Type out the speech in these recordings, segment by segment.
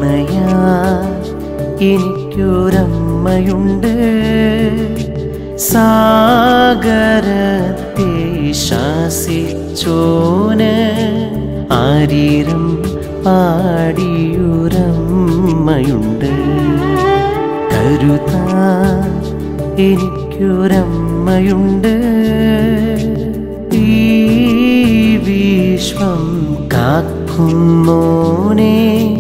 തുണയാ എനിക്കൊരമ്മയുണ്ട് സാഗരത്തെ ശാസിച്ചോന് ആരീരം പാടിയൊരമ്മയുണ്ട് കരുതാ എനിക്കൊരമ്മയുണ്ട് ഈ വിശ്വം കാക്കുന്നോനെ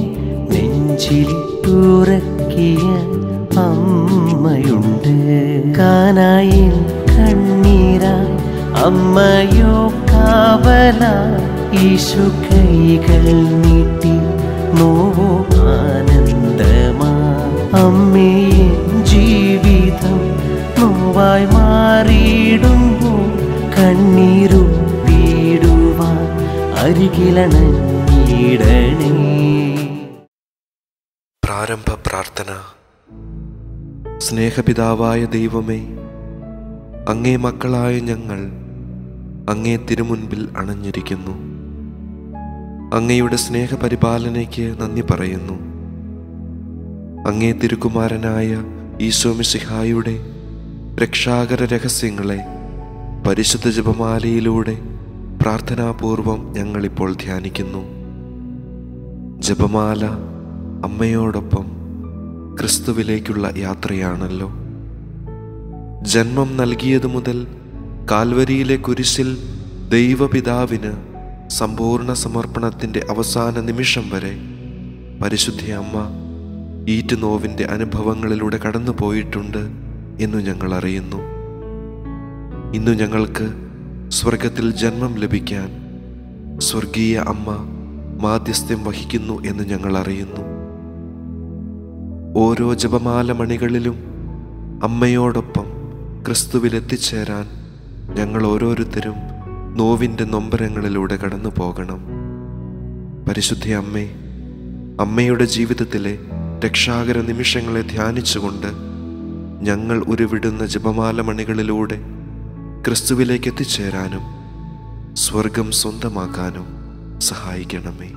നെഞ്ചിലിട്ടുറക്കിയ അമ്മയുണ്ട് കാനായിൽ കണ്ണീരായി അമ്മയോ കാവല ഈശു കൈകൾ നീട്ടി നോവോ ആനന്ദമാ അമ്മേ ജീവിതം നോവായി മാറിയിടുമ്പോൾ കണ്ണീരും വീടുവാൻ അരികിലണഞ്ഞിടണേ പ്രാരംഭ പ്രാർത്ഥന സ്നേഹപിതാവായ ദൈവമേ അങ്ങേ മക്കളായ ഞങ്ങൾ അങ്ങേ തിരുമുൻപിൽ അണഞ്ഞിരിക്കുന്നു അങ്ങയുടെ സ്നേഹപരിപാലനയ്ക്ക് നന്ദി പറയുന്നു അങ്ങേ തിരുക്കുമാരനായ ഈശോമിശിഹായുടെ രക്ഷാകര രഹസ്യങ്ങളെ പരിശുദ്ധ ജപമാലയിലൂടെ പ്രാർത്ഥനാപൂർവം ഞങ്ങളിപ്പോൾ ധ്യാനിക്കുന്നു ജപമാല അമ്മയോടൊപ്പം ക്രിസ്തുവിലേക്കുള്ള യാത്രയാണല്ലോ ജന്മം നൽകിയതു മുതൽ കാൽവരിയിലെ കുരിശിൽ ദൈവപിതാവിന് സമ്പൂർണ്ണ സമർപ്പണത്തിൻ്റെ അവസാന നിമിഷം വരെ പരിശുദ്ധ അമ്മ ഈറ്റുനോവിൻ്റെ അനുഭവങ്ങളിലൂടെ കടന്നു പോയിട്ടുണ്ട് എന്നു ഞങ്ങൾ അറിയുന്നു ഇന്നു ഞങ്ങൾക്ക് സ്വർഗത്തിൽ ജന്മം ലഭിക്കാൻ സ്വർഗീയ അമ്മ മാധ്യസ്ഥ്യം വഹിക്കുന്നു എന്ന് ഞങ്ങൾ അറിയുന്നു ഓരോ ജപമാല മണികളിലും അമ്മയോടൊപ്പം ക്രിസ്തുവിൽ എത്തിച്ചേരാൻ ഞങ്ങൾ ഓരോരുത്തരും നോവിൻ്റെ നൊമ്പരങ്ങളിലൂടെ കടന്നു പോകണം പരിശുദ്ധ അമ്മേ അമ്മയുടെ ജീവിതത്തിലെ രക്ഷാകര നിമിഷങ്ങളെ ധ്യാനിച്ചുകൊണ്ട് ഞങ്ങൾ ഉരുവിടുന്ന ജപമാല മണികളിലൂടെ ക്രിസ്തുവിലേക്ക് എത്തിച്ചേരാനും സ്വർഗം സ്വന്തമാക്കാനും സഹായിക്കണമേ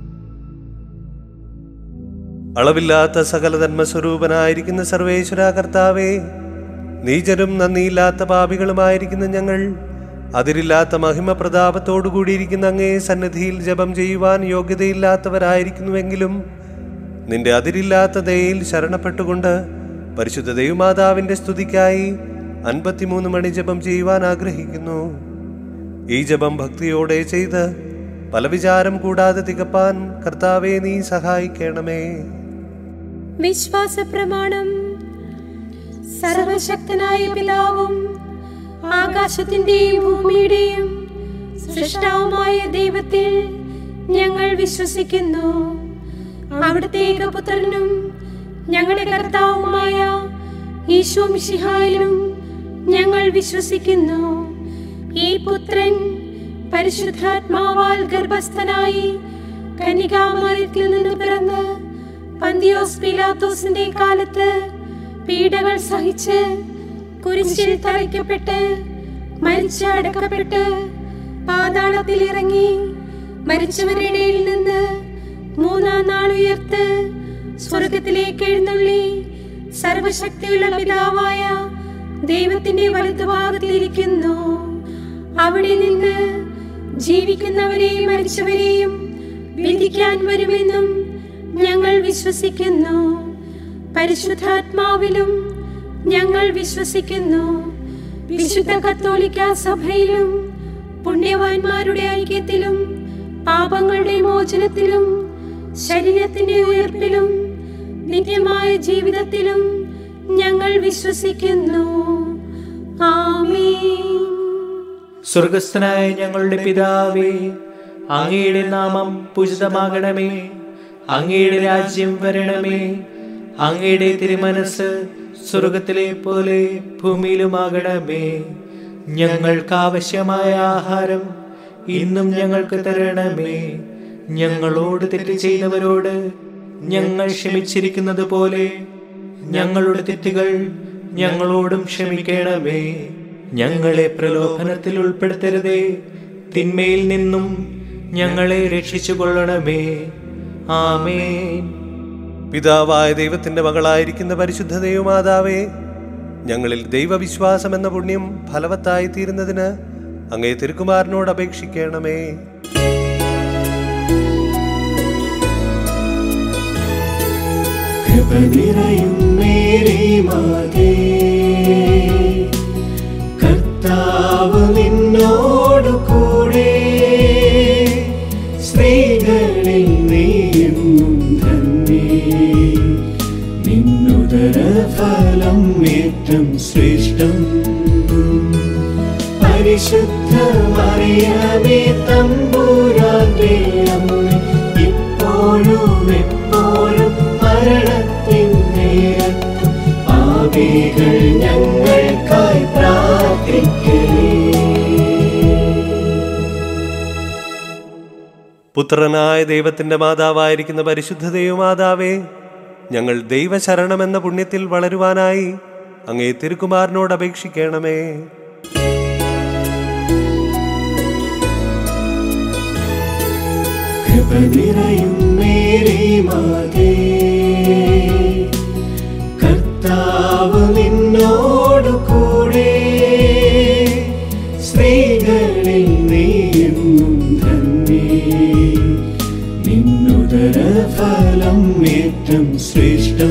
അളവില്ലാത്ത സകല ധർമ്മസ്വരൂപനായിരിക്കുന്ന സർവേശ്വര കർത്താവേ നീചരും നന്ദിയില്ലാത്ത പാപികളുമായിരിക്കുന്ന ഞങ്ങൾ അതിരില്ലാത്ത മഹിമ പ്രതാപത്തോടു കൂടിയിരിക്കുന്ന അങ്ങേ സന്നിധിയിൽ ജപം ചെയ്യുവാൻ യോഗ്യതയില്ലാത്തവരായിരിക്കുന്നുവെങ്കിലും നിന്റെ അതിരില്ലാത്ത ദയയിൽ ശരണപ്പെട്ടുകൊണ്ട് പരിശുദ്ധ ദൈവമാതാവിന്റെ സ്തുതിക്കായി അൻപത്തിമൂന്ന് മണി ജപം ചെയ്യുവാൻ ആഗ്രഹിക്കുന്നു ഈ ജപം ഭക്തിയോടെ ചെയ്ത് പല വിചാരം കൂടാതെ തികപ്പാൻ കർത്താവെ നീ സഹായിക്കണമേ വിശ്വാസ പ്രമാണം സർവശക്തനായ പിതാവും ആകാശത്തിന്റെയും ഭൂമിയുടെയും സൃഷ്ടാവുമായ ദൈവത്തിൽ ഞങ്ങൾ വിശ്വസിക്കുന്നു അവിടുത്തെ ഏകപുത്രനും ഞങ്ങളുടെ കർത്താവുമായ ഈശോ മിശിഹായിലും ഞങ്ങൾ വിശ്വസിക്കുന്നു ഈ പുത്രൻ പരിശുദ്ധാത്മാവാൽ ഗർഭസ്ഥനായി കനികാമറിയത്തിൽ നിന്ന് പിറന്ന് പന്തിയോസ് പിലാത്തോസിന്റെ കാലത്ത് പീഡകൾ സഹിച്ച് കുരിശിൽ തറയ്ക്കപ്പെട്ട് മരിച്ച് അടക്കപ്പെട്ട് പാതാളത്തിൽ ഇറങ്ങി മരിച്ചവരുടെ ഇടയിൽ നിന്ന് മൂന്നാം നാൾ ഉയർത്ത് സ്വർഗത്തിലേക്ക് എഴുന്നള്ളി സർവശക്തിയുള്ള പിതാവായ ദൈവത്തിന്റെ വലതുഭാഗത്തിലിരിക്കുന്നു അവിടെ നിന്ന് ജീവിക്കുന്നവരെയും മരിച്ചവരെയും വിധിക്കാൻ വരുമെന്നും ഞങ്ങൾ വിശ്വസിക്കുന്നു പരിശുദ്ധാത്മാവിലും ഞങ്ങൾ വിശ്വസിക്കുന്നു വിശുദ്ധ കത്തോലിക്ക സഭയിലും പുണ്യവാന്മാരുടെ ഐക്യത്തിലും പാപങ്ങളുടെ മോചനത്തിലും ശരീരത്തിന്റെ ഉയർപ്പിലും നിത്യമായ ജീവിതത്തിലും ഞങ്ങൾ വിശ്വസിക്കുന്നു ആമേൻ സ്വർഗസ്ഥനായ ഞങ്ങളുടെ പിതാവേ അങ്ങയുടെ നാമം പൂജിതമാകണമേ അങ്ങയുടെ രാജ്യം വരണമേ അങ്ങയുടെ തിരുമനസ് സ്വർഗത്തിലെ പോലെ ഭൂമിയിലുമാകണമേ ഞങ്ങൾക്ക് ആവശ്യമായ ആഹാരം ഇന്നും ഞങ്ങൾക്ക് തരണമേ ഞങ്ങളോട് തെറ്റ് ചെയ്തവരോട് ഞങ്ങൾ ക്ഷമിച്ചിരിക്കുന്നത് പോലെ ഞങ്ങളുടെ തെറ്റുകൾ ഞങ്ങളോടും ക്ഷമിക്കണമേ ഞങ്ങളെ പ്രലോഭനത്തിൽ ഉൾപ്പെടുത്തരുതേ തിന്മയിൽ നിന്നും ഞങ്ങളെ രക്ഷിച്ചു കൊള്ളണമേ ആമേൻ പിതാവായ ദൈവത്തിന്റെ മകളായിരിക്കുന്ന പരിശുദ്ധ ദൈവമാതാവേ ഞങ്ങളിൽ ദൈവവിശ്വാസം എന്ന പുണ്യം ഫലവത്തായി തീരുന്നതിന് അങ്ങേ തിരുക്കുമാരനോട് അപേക്ഷിക്കണമേ കൃപ നിറയും മേരി മാതേ കർത്താവ് നിന്നോടു കൂടെ സ്ത്രീകളിൽ നീയും ധന്യേ നിന്നുദര ഫലം ഏറ്റം ശ്രേഷ്ഠം പരിശുദ്ധ മറിയമേ തമ്പൂരാന്റെ അമ്മ ഇപ്പോഴും എപ്പോഴും മരണത്തിൻ നേരത്തും പാപികൾ ഞങ്ങൾക്കായി പ്രാർത്ഥിക്കേ പുത്രനായ ദൈവത്തിന്റെ മാതാവായിരിക്കുന്ന പരിശുദ്ധ ദൈവമാതാവേ ഞങ്ങൾ ദൈവശരണം എന്ന പുണ്യത്തിൽ വളരുവാനായി അങ്ങേ തിരുക്കുമാരനോട് അപേക്ഷിക്കണമേ കൃപ നിറയും മേരി മാതേ കർത്താവ് നിന്നോടു കൂടെ സ്ത്രീകളിൽ നീയും ധന്യേ നിന്നുദര ഫലം ഏറ്റം ശ്രേഷ്ഠം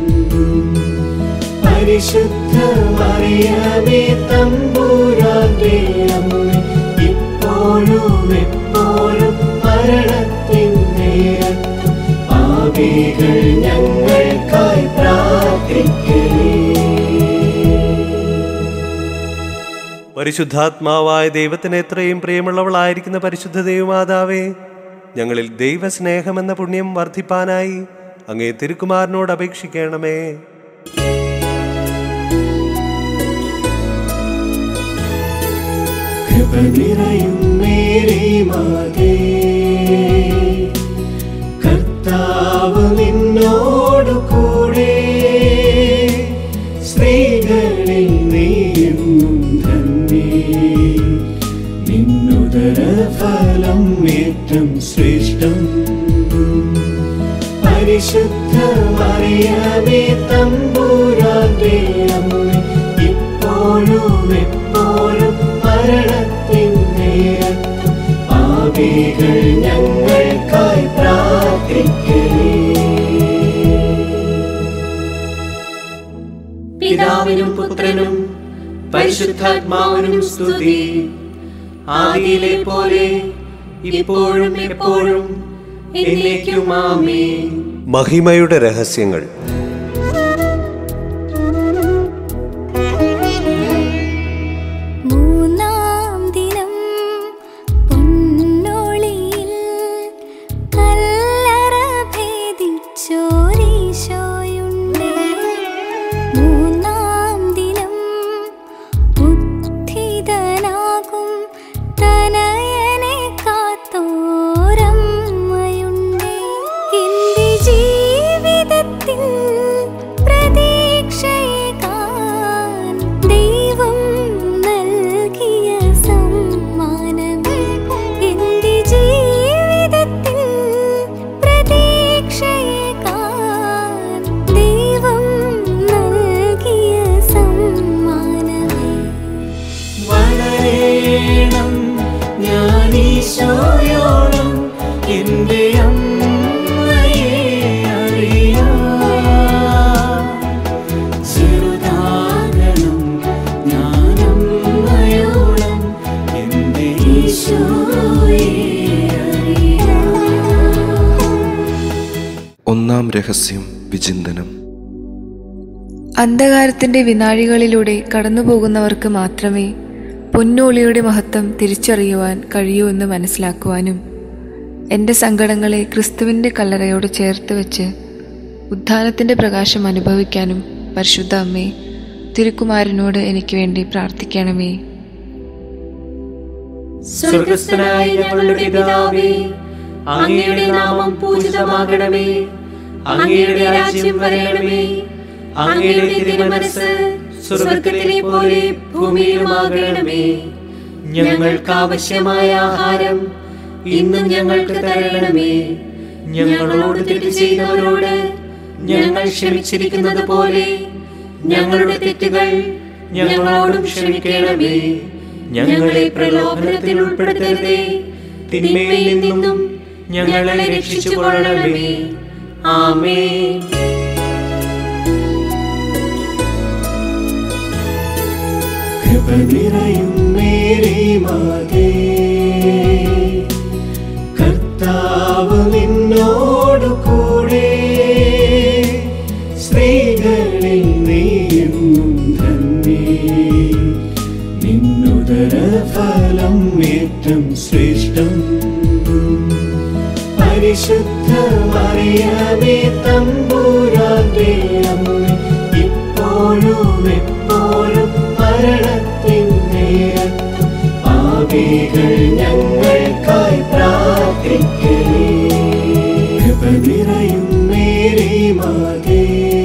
പരിശുദ്ധ മറിയമേ തമ്പൂരാന്റെ അമ്മ ഇപ്പോഴും എപ്പോഴും മരണത്തിൻ നേരത്തും പാപികൾ ഞങ്ങൾക്കായി പ്രാർത്ഥിക്കേ പരിശുദ്ധാത്മാവായ ദൈവത്തിന് എത്രയും പ്രിയമുള്ളവളായിരിക്കുന്ന പരിശുദ്ധ ദൈവമാതാവേ ഞങ്ങളിൽ ദൈവസ്നേഹം എന്ന പുണ്യം വർദ്ധിപ്പാനായി അങ്ങേ തിരുക്കുമാരനോട് അപേക്ഷിക്കണമേ കൃപ നിറയും മേരി മാതേ കർത്താവ് നിന്നോടു കൂടെ സ്ത്രീകളിൽ നീയും ധന്യേ നിന്നുദര ഫലം ഏറ്റം ശ്രേഷ്ഠം പരിശുദ്ധ മറിയമേ തമ്പൂരാന്റെ അമ്മ ഇപ്പോഴും എപ്പോഴും മരണത്തിൻ നേരത്തും പാപികൾ ഞങ്ങൾക്കായി പ്രാർത്ഥിക്കേ പിതാവിനും പുത്രനും പരിശുദ്ധാത്മാവിനും സ്തുതി ആദിയിലെ പോലെ ഇപ്പോഴും എപ്പോഴും എന്നേക്കും ആമേൻ മഹിമയുടെ രഹസ്യങ്ങൾ മൂന്നാം ദിനം പൊന്നൊളിയിൽ കല്ലറ ഭേദിച്ചോരീശോയുണ്ട് മൂന്നാം ദിനം ഉത്ഥിതനാകും തനയനെ കാത്തോരമ്മയുണ്ട് എന്റെ ജീവിതത്തിൽ പ്രതീക്ഷയേകാൻ ദൈവം നൽകിയ സമ്മാനമേ എന്റെ ജീവിതത്തിൽ പ്രതീക്ഷയേകാൻ ദൈവം നൽകിയ സമ്മാനമേ വളരേണം ഞാൻ ഈശോയോളം എൻ്റെ അമ്മയെ അറിയാം ചെറുതാകണം ഞാൻ അമ്മയോളം എൻ്റെ ഈശോയെ അറിയാം ഒന്നാം രഹസ്യം വിചിന്തനം അന്ധകാരത്തിന്റെ വിനാഴികളിലൂടെ കടന്നുപോകുന്നവർക്ക് മാത്രമേ പൊന്നോളിയുടെ മഹത്വം തിരിച്ചറിയുവാൻ കഴിയൂ എന്ന് മനസ്സിലാക്കുവാനും എൻ്റെ സങ്കടങ്ങളെ ക്രിസ്തുവിൻ്റെ കല്ലറയോട് ചേർത്ത് വെച്ച് ഉദ്ധാനത്തിൻ്റെ പ്രകാശം അനുഭവിക്കാനും പരിശുദ്ധ അമ്മേ തിരുക്കുമാരനോട് എനിക്ക് വേണ്ടി പ്രാർത്ഥിക്കണമേ സ്വർഗസ്ഥനായ ഞങ്ങളുടെ പിതാവേ അങ്ങയുടെ നാമം പൂജിതമാകണമേ അങ്ങയുടെ രാജ്യം വരണമേ അങ്ങയുടെ തിരുമനസ് സ്വർഗത്തിലെ പോലെ ഭൂമിയിലുമാകണമേ ഞങ്ങൾക്ക് ആവശ്യമായ ആഹാരം ഇന്നും ഞങ്ങൾക്ക് തരണമേ ഞങ്ങളോട് തെറ്റ് ചെയ്തവരോട് ഞങ്ങൾ ക്ഷമിച്ചിരിക്കുന്നത് പോലെ ഞങ്ങളുടെ തെറ്റുകൾ ഞങ്ങളോടും ക്ഷമിക്കണമേ ഞങ്ങളെ പ്രലോഭനത്തിൽ ഉൾപ്പെടുത്തരുതേ തിന്മയിൽ നിന്നും ഞങ്ങളെ രക്ഷിച്ചുകൊള്ളണമേ ആമേൻ കൃപ നിറയും മേരി മാതേ കർത്താവ് നിന്നോടു കൂടെ സ്ത്രീകളിൽ നീയെന്നും ധന്യേ നിന്നുദര ഫലം ഏറ്റം ശ്രേഷ്ഠം പരിശുദ്ധ മറിയമേ തമ്പൂരാന്റെ അമ്മ ഇപ്പോഴും എപ്പോഴും മരണത്തിൻ നേരത്തും പാപികൾ ഞങ്ങൾക്കായി പ്രാർത്ഥിക്കേ കൃപ നിറയും മേരി മാതേ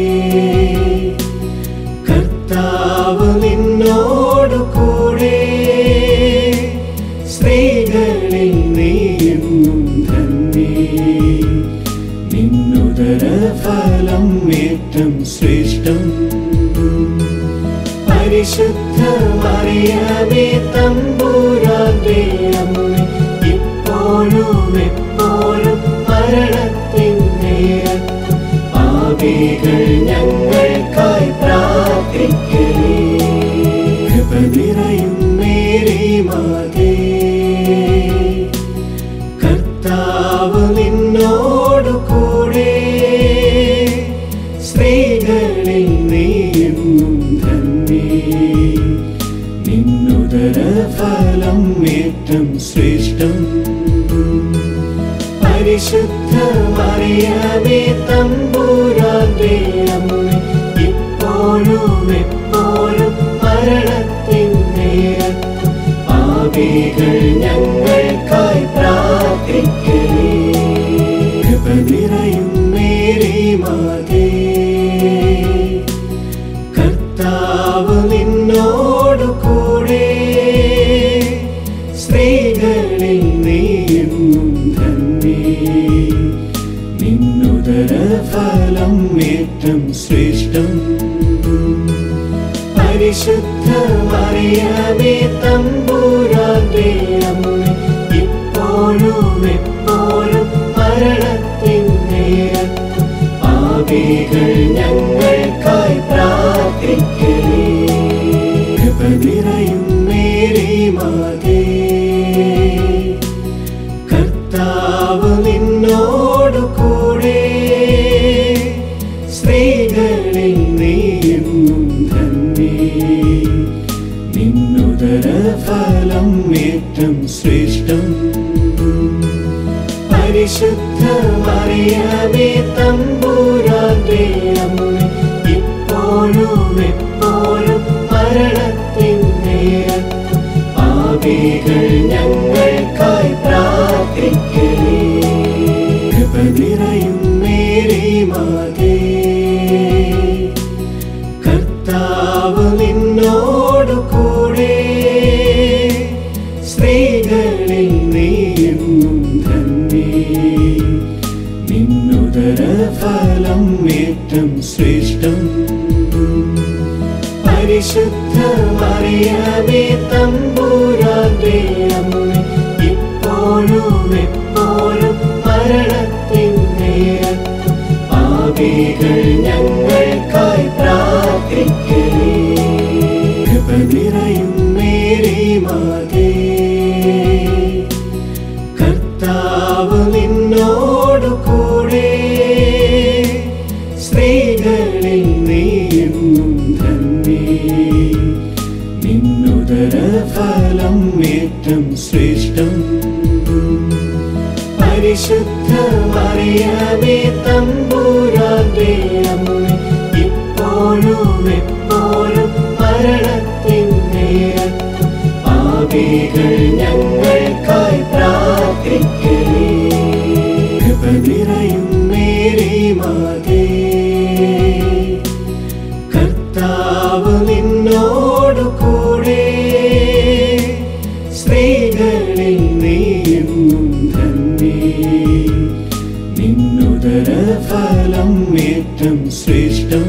കർത്താവ് നിന്നോടു കൂടെ സ്ത്രീകളിൽ നീയെന്നും ധന്യേ നിന്നുദര ഫലം ഏറ്റം ശ്രേഷ്ഠം പരിശുദ്ധ മറിയമേ തമ്പൂരാന്റെ അമ്മ ഇപ്പോഴും എപ്പോഴും മരണത്തിൻ നേരത്തും പാപികൾ ഞങ്ങൾക്കായി പ്രാർത്ഥിക്കേ കൃപ നിറയും മേരി മാതേ കർത്താവ് നിന്നോടു കൂടെ സ്ത്രീകളിൽ നീയെന്നും ധന്യേ നിന്നുദര ഫലം ഏറ്റം ശ്രേഷ്ഠം പരിശുദ്ധ മറിയമേ തമ്പൂരാന്റെ അമ്മ ഇപ്പോഴും എപ്പോഴും മരണത്തിൻ നേരത്തും പാപികൾ ഞങ്ങൾക്കായി പ്രാർത്ഥിക്കേ കൃപ നിറയും മേരി മാതേ കർത്താവ് നിന്നോടു കൂടെ സ്ത്രീകളിൽ നീയെന്നും ധന്യേ നിന്നുദര ഫലം ഏറ്റം ശ്രേഷ്ഠം പരിശുദ്ധ മറിയമേ തമ്പൂരാന്റെ അമ്മ ഇപ്പോഴും എപ്പോഴും മരണത്തിൻ നേരത്തും പാപികൾ ഞങ്ങൾക്കായി പ്രാർത്ഥിക്കേ കൃപ നിറയും മേരി മാതേ കർത്താവ് നിന്നോടു കൂടെ സ്ത്രീകളിൽ നീയെന്നും ധന്യേ നിന്നുദര ഫലം ഏറ്റം ശ്രേഷ്ഠം പരിശുദ്ധ മറിയമേ തമ്പൂരാന്റെ അമ്മ ഇപ്പോഴും എപ്പോഴും മരണത്തിൻ നേരത്തും പാപികൾ ഞങ്ങൾക്കായി പ്രാർത്ഥിക്കേ കൃപ നിറയും മേരി മാതേ കർത്താവ് നിന്നോടു കൂടെ സ്ത്രീകളിൽ നീയെന്നും ധന്യേ നിന്നുദര ഫലം ഏറ്റം ശ്രേഷ്ഠം പരിശുദ്ധ മറിയമേ തമ്പൂരാന്റെ അമ്മ ഇപ്പോഴും എപ്പോഴും മരണത്തിൻ നേരത്തും പാപികൾ ഞങ്ങൾക്കായി പ്രാർത്ഥിക്കേ കൃപ നിറയും മേരി മാതേ കർത്താവ് നിന്നോടു കൂടെ സ്ത്രീകളിൽ നീയെന്നും ധന്യേ നിന്നുദര ഫലം ഏറ്റം ശ്രേഷ്ഠം പരിശുദ്ധ മറിയമേ തമ്പൂരാന്റെ അമ്മ ഇപ്പോഴും എപ്പോഴും മരണത്തിൻ നേരത്തും പാപികൾ ഞങ്ങൾക്കായി പ്രാർത്ഥിക്കേ കൃപ നിറയും മേരി മാതേ കർത്താവ് നിന്നോടു കൂടെ സ്ത്രീകളിൽ നീയെന്നും ധന്യേ നിന്നുദര ഫലം ഏറ്റം ശ്രേഷ്ഠം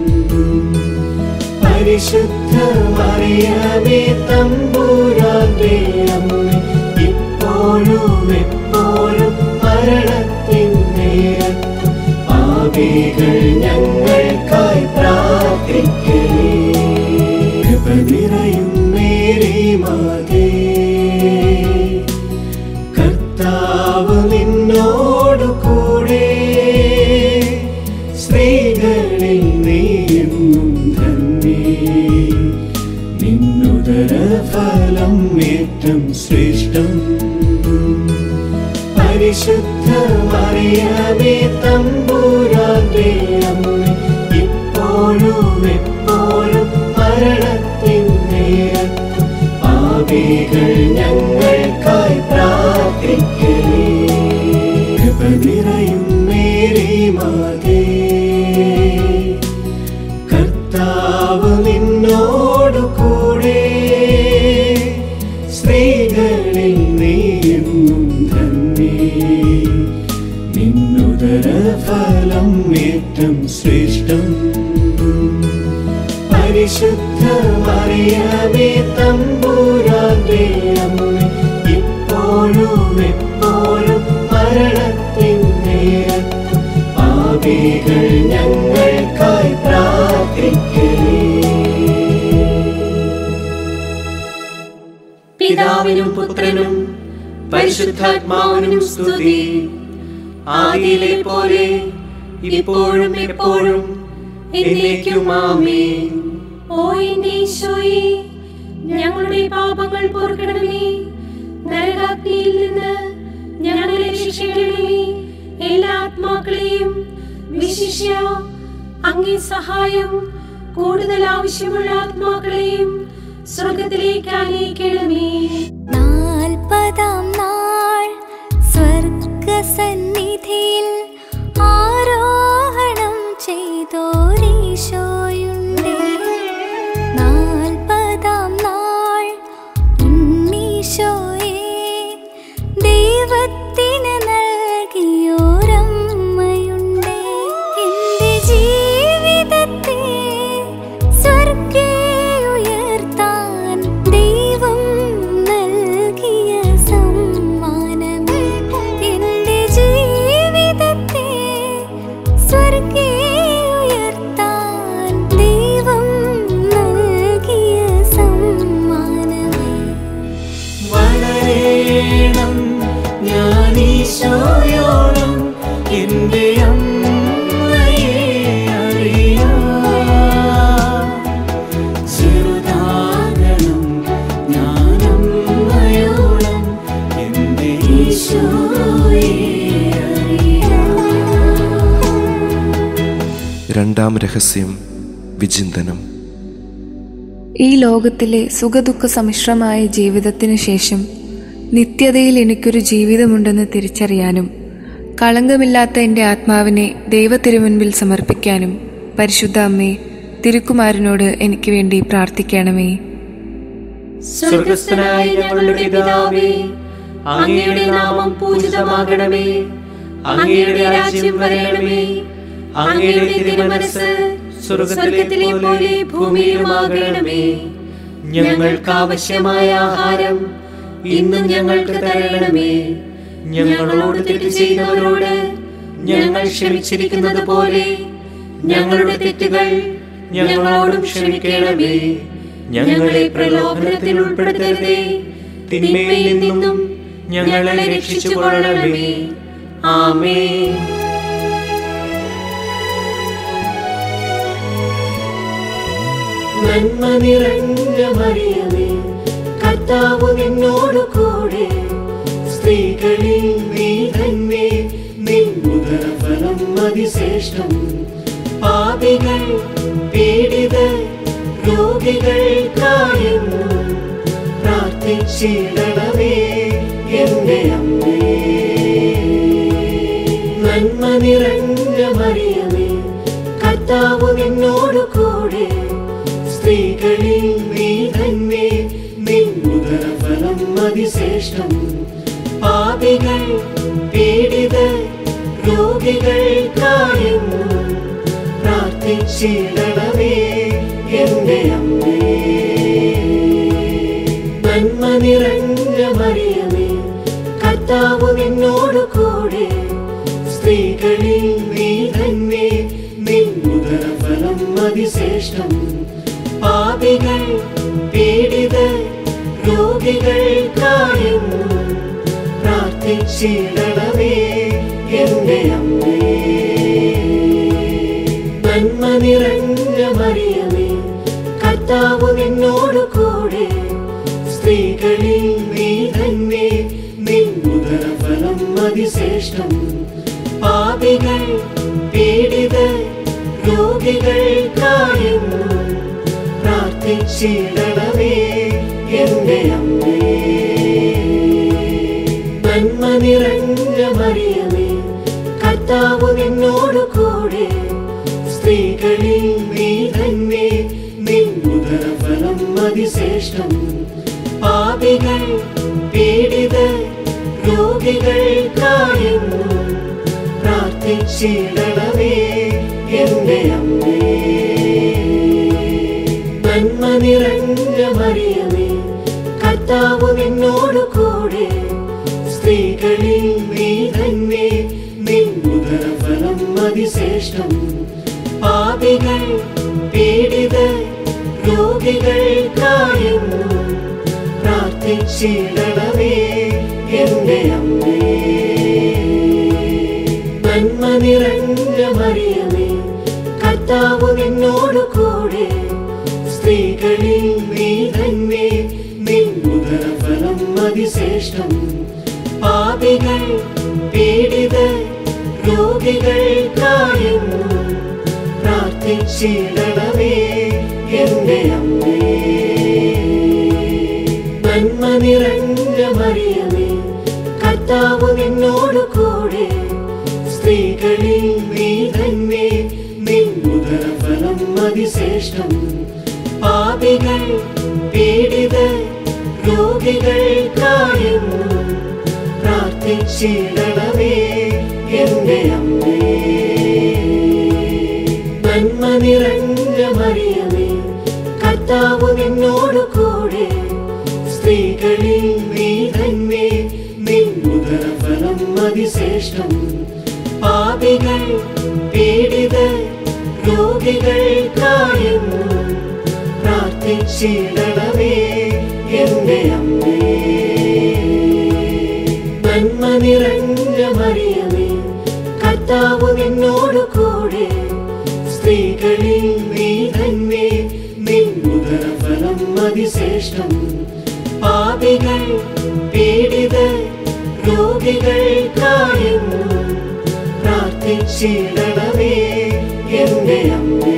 പരിശുദ്ധ മറിയമേ തമ്പുരാന്റെ അമ്മ ഇപ്പോഴും എപ്പോഴും മരണത്തിൻ നേരത്തും പാപികൾ ഞങ്ങൾക്കായി പ്രാർത്ഥിക്കേ കൃപ നിറയും മേരി മാതേ കർത്താവ് നിന്നോടു കൂടെ സ്ത്രീകളിൽ നീയെന്നും ധന്യേ നിന്നുദര ഫലം ഏറ്റം ശ്രേഷ്ഠം പരിശുദ്ധ മറിയമേ തമ്പുരാന്റെ അമ്മ ഇപ്പോഴും എപ്പോഴും മരണത്തിൻ നേരത്തും പാപികൾ ഞങ്ങൾക്കായി പ്രാർത്ഥിക്കേ കൃപ നിറയും മേരി മാതേ കർത്താവ് നിന്നോടു കൂടെ സ്ത്രീകളിൽ നീയെന്നും ധന്യേ നിന്നുദര ഫലം ഏറ്റം ശ്രേഷ്ഠം പരിശുദ്ധ മറിയമേ തമ്പുരാന്റെ അമ്മ ഇപ്പോഴും എപ്പോഴും മരണത്തിൻ നേരത്തും പാപികൾ ഞങ്ങൾക്കായി പ്രാർത്ഥിക്കേ പിതാവിനും പുത്രനും പരിശുദ്ധാത്മാവിനും സ്തുതി ആദിയിലെ പോലെ ഇപ്പോഴും എപ്പോഴും എന്നേക്കും ആമേൻ ഓ എന്റെ ഈശോയെ ഞങ്ങളുടെ പാപങ്ങൾ പൊറുക്കണമേ നരകാഗ്നിയിൽ നിന്ന് ഞങ്ങളെ രക്ഷിക്കണമേ എല്ലാ ആത്മാക്കളെയും വിശിഷ്യ അങ്ങേ സഹായം കൂടുതൽ ആവശ്യമുള്ള ആത്മാക്കളെയും സ്വർഗത്തിലേക്ക് ആനയിക്കണമേ നാൽപ്പതാം നാൾ സ്വർഗസന്നിധിയിൽ ആരോഹണം ചെയ്തോരീശോയുണ്ടേ നാൽപ്പതാം നാൾ ഉണ്ണീശോയെ ദൈവത്തിന് നൽകിയോരമ്മയുണ്ടേ എന്റെ ജീവിതത്തെ സ്വർഗേ ഉയർത്താൻ ദൈവം നൽകിയ സമ്മാനമേ എന്റെ ജീവിതത്തെ സ്വർഗേ ഉയർത്താൻ ദൈവം നൽകിയ സമ്മാനമേ വളരേണം ഞാൻ ഈശോയോളം എൻ്റെ അമ്മയെ അറിയാം ചെറുതാകണം ഞാൻ അമ്മയോളം എൻ്റെ ഈശോയെ അറിയാം രണ്ടാം രഹസ്യം വിചിന്തനം ഈ ലോകത്തിലെ സുഖദുഃഖ സമ്മിശ്രമായ ജീവിതത്തിനു ശേഷം നിത്യതയിൽ എനിക്കൊരു ജീവിതമുണ്ടെന്ന് തിരിച്ചറിയാനും കളങ്കമില്ലാത്ത എൻ്റെ ആത്മാവിനെ ദൈവത്തിരുമുൻപിൽ സമർപ്പിക്കാനും പരിശുദ്ധ അമ്മേ തിരുക്കുമാരനോട് എനിക്ക് വേണ്ടി പ്രാർത്ഥിക്കണമേ സ്വർഗസ്ഥനായ ഞങ്ങളുടെ പിതാവേ അങ്ങയുടെ നാമം പൂജിതമാകണമേ അങ്ങയുടെ രാജ്യം വരണമേ അങ്ങയുടെ തിരുമനസ് സ്വർഗത്തിലെ പോലെ ഭൂമിയിലുമാകണമേ ഞങ്ങൾക്ക് ആവശ്യമായ ആഹാരം ഇന്നും ഞങ്ങൾക്ക് തരണമേ ഞങ്ങളോട് തെറ്റ് ചെയ്തവരോട് ഞങ്ങൾ ക്ഷമിച്ചിരിക്കുന്നത് പോലെ ഞങ്ങളുടെ തെറ്റുകൾ ഞങ്ങളോടും ക്ഷമിക്കണമേ ഞങ്ങളെ പ്രലോഭനത്തിൽ ഉൾപ്പെടുത്തരുതേ തിന്മയിൽ നിന്നും ഞങ്ങളെ രക്ഷിച്ചുകൊള്ളണമേ ആമേ നന്മ നിറഞ്ഞ മറിയമേ കർത്താവ് നിന്നോട് കൂടെ സ്ത്രീകളിൽ നീ തന്നെ നിന്നുദര ഫലം അതിശ്രേഷ്ഠം പാപികൾ പീഡിത രോഗികൾക്കായെന്നും പ്രാർത്ഥിച്ചിടണമേ എന്റെ അമ്മേ നന്മ നിറഞ്ഞ മറിയമേ കർത്താവ് നിന്നോട് കൂടെ സ്ത്രീകളിൽ നീ തന്നെ നിന്നുദര ഫലം അതിശ്രേഷ്ഠം പാപികൾ പീഡിത രോഗികൾക്കായെന്നും പ്രാർത്ഥിച്ചിടണമേ എന്റെ അമ്മേ നന്മ നിറഞ്ഞ മറിയമേ കർത്താവ് നിന്നോട് കൂടെ സ്ത്രീകളിൽ നീ തന്നെ നിന്നുദര ഫലം അതിശ്രേഷ്ഠം പാപികൾ പീഡിത രോഗികൾക്കായെന്നും പ്രാർത്ഥിച്ചിടണമേ എന്റെ അമ്മേ നന്മ നിറഞ്ഞ മറിയമേ കർത്താവ് നിന്നോട് കൂടെ സ്ത്രീകളിൽ നീ തന്നെ നിന്നുദര ഫലം അതിശ്രേഷ്ഠം പാപികൾ പീഡിത രോഗികൾക്കായെന്നും പ്രാർത്ഥിച്ചിടണമേ എന്റെ അമ്മേ നന്മ നിറഞ്ഞ മറിയമേ കർത്താവ് നിന്നോട് കൂടെ സ്ത്രീകളിൽ നീ തന്നെ നിന്നുദര ഫലം അതിശ്രേഷ്ഠം പാപികൾ പീഡിത രോഗികൾക്കായെന്നും പ്രാർത്ഥിച്ചിടണമേ എന്റെ അമ്മേ നന്മ നിറഞ്ഞ മറിയമേ കർത്താവ് നിന്നോട് കൂടെ സ്ത്രീകളിൽ നീ തന്നെ നിന്നുദര ഫലം അതിശ്രേഷ്ഠം പാപികൾ പീഡിത രോഗികൾക്കായെന്നും പ്രാർത്ഥിച്ചിടണമേ എന്റെ അമ്മേ നന്മ നിറഞ്ഞ മറിയമേ കർത്താവ് നിന്നോട് കൂടെ സ്ത്രീകളിൽ നീ തന്നെ നിന്നുദര ഫലം അതിശ്രേഷ്ഠം പാപികൾ പീഡിത രോഗികൾക്കായെന്നും പ്രാർത്ഥിച്ചിടണമേ എന്റെ അമ്മേ നന്മ നിറഞ്ഞ മറിയമേ കർത്താവ് നിന്നോട് കൂടെ സ്ത്രീകളിൽ നീ തന്നെ നിന്നുദര ഫലം അതിശ്രേഷ്ഠം പാപികൾ പീഡിത രോഗികൾക്കായെന്നും പ്രാർത്ഥിച്ചിടണമേ എന്റെ അമ്മേ നന്മ നിറഞ്ഞ മറിയമേ കർത്താവ് നിന്നോട് കൂടെ സ്ത്രീകളിൽ നീ തന്നെ നിന്നുദര ഫലം അതിശ്രേഷ്ഠം പാപികൾ പീഡിത രോഗികൾക്കായെന്നും പ്രാർത്ഥിച്ചിടണമേ എന്റെ അമ്മേ നന്മ നിറഞ്ഞ മറിയമേ കർത്താവ് നിന്നോട് കൂടെ സ്ത്രീകളിൽ നീ തന്നെ നിന്നുദര ഫലം അതിശ്രേഷ്ഠം പാപികൾ പീഡിത രോഗികൾക്കായെന്നും പ്രാർത്ഥിച്ചിടണമേ എന്റെ അമ്മേ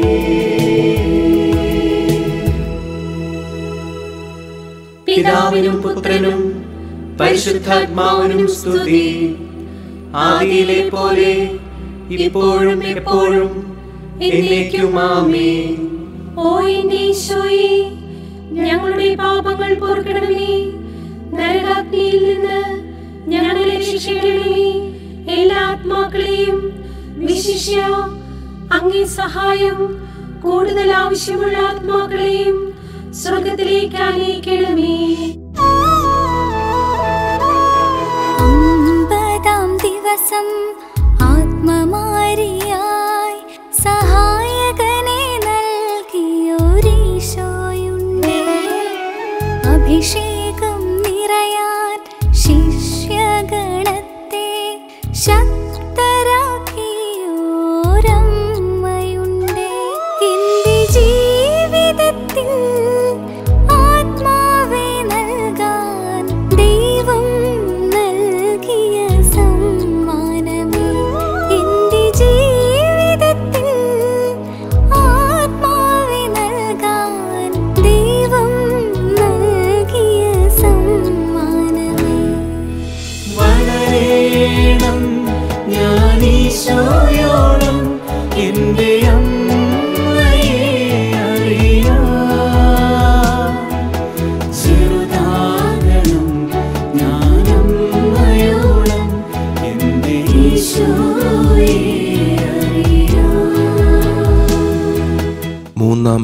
പിതാവിനും പുത്രനും പരിശുദ്ധാത്മാവിനും സ്തുതി ആദിയിലെ പോലെ ഇപ്പോഴും എപ്പോഴും എന്നേക്കും ആമേൻ ഓ എന്റെ ഈശോയെ ഞങ്ങളുടെ പാപങ്ങൾ പൊറുക്കണമേ നരകാഗ്നിയിൽ നിന്ന് ഞങ്ങളെ രക്ഷിക്കണമേ എല്ലാ ആത്മാക്കളെയും വിശിഷ്യ അങ്ങേ സഹായം കൂടുതൽ ആവശ്യമുള്ള ആത്മാക്കളെയും സ്വർഗത്തിലേക്ക് അനയിക്കണമേ അമ്പതാം ദിവസം ആത്മമാരിയായി സഹായകനെ നൽകിയൊരീശോയുണ്ട് അഭിഷേകം നിറയാൻ ശിഷ്യഗണത്തെ ശക്തരാക്കിയോരമ്മയുണ്ട് എന്റെ ജീവിതത്തിൽ ആത്മാവെ നൽകാൻ ദൈവം നൽകിയ സമ്മാനമേ